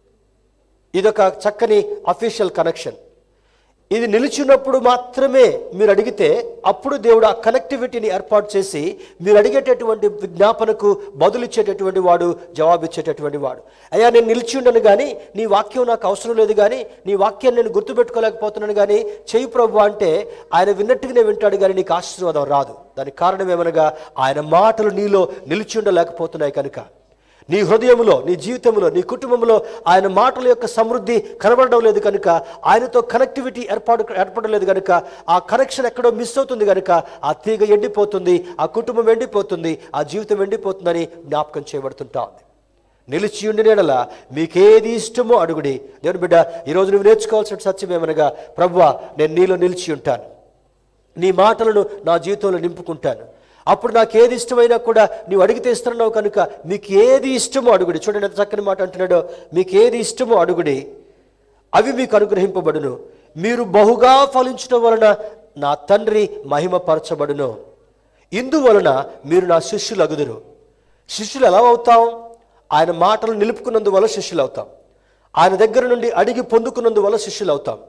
ఇదొక చక్కని అఫీషియల్ కనెక్షన్ ఇది నిలిచినప్పుడు మాత్రమే మీరు అడిగితే అప్పుడు దేవుడు ఆ కనెక్టివిటీని ఏర్పాటు చేసి మీరు అడిగేటటువంటి విజ్ఞాపనకు బదులిచ్చేటటువంటి వాడు జవాబిచ్చేటటువంటి వాడు అయ్యా నేను నిలిచి ఉండను కానీ నీ వాక్యం నాకు అవసరం లేదు కానీ నీ వాక్యాన్ని నేను గుర్తుపెట్టుకోలేకపోతున్నాను కానీ చెయ్యి ప్రభు అంటే ఆయన విన్నట్టుగానే వింటాడు కానీ నీకు ఆశీర్వాదం రాదు దానికి కారణం ఏమనగా ఆయన మాటలు నీలో నిలిచి ఉండలేకపోతున్నాయి కనుక నీ హృదయంలో నీ జీవితంలో నీ కుటుంబంలో ఆయన మాటల యొక్క సమృద్ధి కనబడడం లేదు కనుక ఆయనతో కనెక్టివిటీ ఏర్పాటు ఏర్పడడం లేదు కనుక ఆ కనెక్షన్ ఎక్కడో మిస్ అవుతుంది కనుక ఆ తీగ ఎండిపోతుంది ఆ కుటుంబం ఎండిపోతుంది ఆ జీవితం ఎండిపోతుందని జ్ఞాపకం చేయబడుతుంటా ఉంది నిలిచి ఉండినేడల మీకేది ఇష్టమో అడుగుడి దేవుని బిడ్డ ఈరోజు నువ్వు నేర్చుకోవాల్సిన సత్యం ఏమనగా ప్రభువా నేను నీలో నిలిచి ఉంటాను నీ మాటలను నా జీవితంలో నింపుకుంటాను అప్పుడు నాకు ఏది ఇష్టమైనా కూడా నీవు అడిగితే ఇస్తున్నావు కనుక మీకు ఏది ఇష్టమో అడుగుడి చూడండి ఎంత చక్కని మాట అంటున్నాడో మీకు ఏది ఇష్టమో అడుగుడి అవి మీకు అనుగ్రహింపబడును మీరు బహుగా ఫలించడం వలన నా తండ్రి మహిమపరచబడును ఇందువలన మీరు నా శిష్యులు అగుదురు శిష్యులు ఎలా అవుతాం ఆయన మాటలు నిలుపుకున్నందువల్ల శిష్యులు అవుతాం ఆయన దగ్గర నుండి అడిగి పొందుకున్నందువల్ల శిష్యులు అవుతాం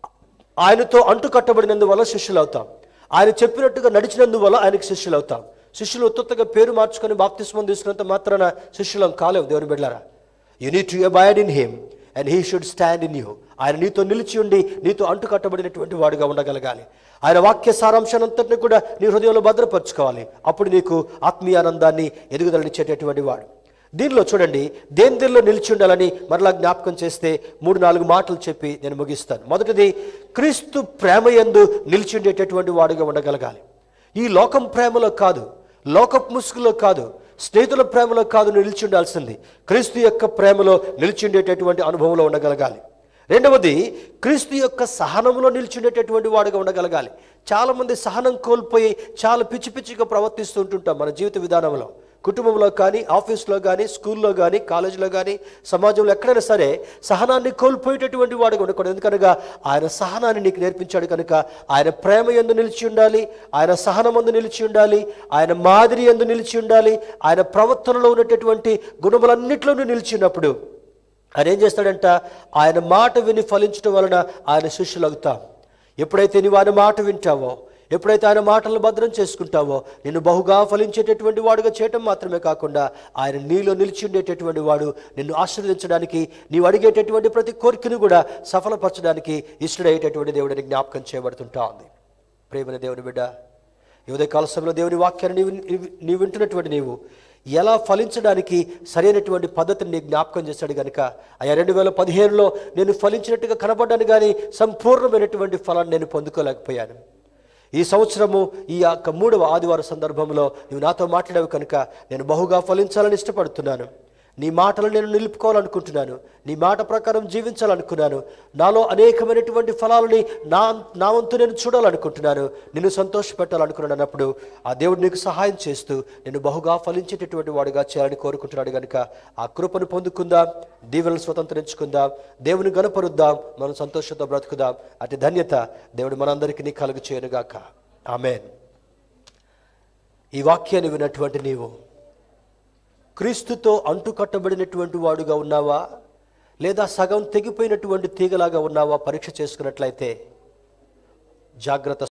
ఆయనతో అంటు కట్టబడినందువల్ల శిష్యులు అవుతాం ఆయన చెప్పినట్టుగా నడిచినందువల్ల ఆయనకి శిష్యులు అవుతాం శిష్యులు ఉత్తగా పేరు మార్చుకొని బాప్తిస్మం తీసుకున్నంత మాత్రాన శిష్యులం కాలేవు దేవుని బిడ్డారా you need to abide in him and he should stand in you ఆయన నీతో నిలిచి ఉండి నీతో అంటు కట్టబడినటువంటి వాడుగా ఉండగలగాలి ఆయన వాక్య సారాంశానంతటిని కూడా నీ హృదయంలో భద్రపరచుకోవాలి అప్పుడు నీకు ఆత్మీయానందాన్ని ఎదుగుదలనిచ్చేటటువంటి వాడు దీనిలో చూడండి దేని దేనిలో నిలిచి ఉండాలని మరలా జ్ఞాపకం చేస్తే మూడు నాలుగు మాటలు చెప్పి నేను ముగిస్తాను మొదటిది క్రీస్తు ప్రేమయందు నిలిచి ఉండేటటువంటి వాడుగా ఉండగలగాలి ఈ లోకం ప్రేమలో కాదు లోకపు ముసుగులో కాదు స్నేహితుల ప్రేమలో కాదు నువ్వు నిలిచి ఉండాల్సింది క్రీస్తు యొక్క ప్రేమలో నిలిచి ఉండేటటువంటి అనుభవంలో ఉండగలగాలి రెండవది క్రీస్తు యొక్క సహనంలో నిల్చుండేటటువంటి వాడుగా ఉండగలగాలి చాలామంది సహనం కోల్పోయి చాలా పిచ్చి పిచ్చిగా ప్రవర్తిస్తూ ఉంటుంటాం మన జీవిత విధానంలో కుటుంబంలో కానీ ఆఫీస్లో కానీ స్కూల్లో కానీ కాలేజీలో కానీ సమాజంలో ఎక్కడైనా సరే సహనాన్ని కోల్పోయేటటువంటి వాడుగా ఉండకూడదు ఎందుకనగా ఆయన సహనాన్ని నీకు నేర్పించాడు కనుక ఆయన ప్రేమ ఎందు నిలిచి ఉండాలి ఆయన సహనం ఎందు నిలిచి ఉండాలి ఆయన మాదిరి ఎందు నిలిచి ఉండాలి ఆయన ప్రవర్తనలో ఉన్నటువంటి గుణములన్నింటిలోనూ నిలిచి ఉన్నప్పుడు ఆయన ఏం చేస్తాడంట ఆయన మాట విని ఫలించడం వలన ఆయన శిష్యులు అవుతాం ఎప్పుడైతే నీవు ఆయన మాట వింటావో ఎప్పుడైతే ఆయన మాటలను భద్రం చేసుకుంటావో నిన్ను బహుగా ఫలించేటటువంటి వాడుగా చేయటం మాత్రమే కాకుండా ఆయన నీలో నిలిచి ఉండేటటువంటి వాడు నిన్ను ఆశీర్వదించడానికి నీవు అడిగేటటువంటి ప్రతి కోరికను కూడా సఫలపరచడానికి ఇష్టడయ్యేటటువంటి దేవుడిని జ్ఞాపకం చేయబడుతుంటా ఉంది ప్రేమైన దేవుని బిడ్డ ఈ ఉదయకాల సమయంలో దేవుని వాక్యాన్ని నీవు నీవు- నీవు వింటున్నటువంటి నీవు ఎలా ఫలించడానికి సరైనటువంటి పద్ధతిని నీకు జ్ఞాపకం చేశాడు కనుక అయ్యా రెండు వేల పదిహేనులో నేను ఫలించినట్టుగా కనబడ్డాను కానీ సంపూర్ణమైనటువంటి ఫలాన్ని నేను పొందుకోలేకపోయాను ఈ సంవత్సరము ఈ యొక్క మూడవ ఆదివారం సందర్భంలో నువ్వు నాతో మాట్లాడావు కనుక నేను బహుగా ఫలించాలని ఇష్టపడుతున్నాను నీ మాటలు నేను నిలుపుకోవాలనుకుంటున్నాను నీ మాట ప్రకారం జీవించాలనుకున్నాను నాలో అనేకమైనటువంటి ఫలాలని నా నా వంతు నేను చూడాలనుకుంటున్నాను నిన్ను సంతోషపెట్టాలనుకున్నాను అన్నప్పుడు ఆ దేవుడు నీకు సహాయం చేస్తూ నేను బహుగా ఫలించేటటువంటి వాడుగా చేయాలని కోరుకుంటున్నాడు కనుక ఆ కృపను పొందుకుందాం దీవెనలు స్వతంత్రించుకుందాం దేవుని గనపరుద్దాం మనం సంతోషంతో బ్రతుకుదాం అటు ధన్యత దేవుడు మనందరికీ నీ కలుగు చేయనుగాక ఆమెన్ ఈ వాక్యాన్ని విన్నటువంటి నీవు క్రీస్తుతో అంటుకట్టబడినటువంటి వాడుగా ఉన్నావా లేదా సగం తెగిపోయినటువంటి తీగలాగా ఉన్నావా పరీక్ష చేసుకున్నట్లయితే జాగ్రత్త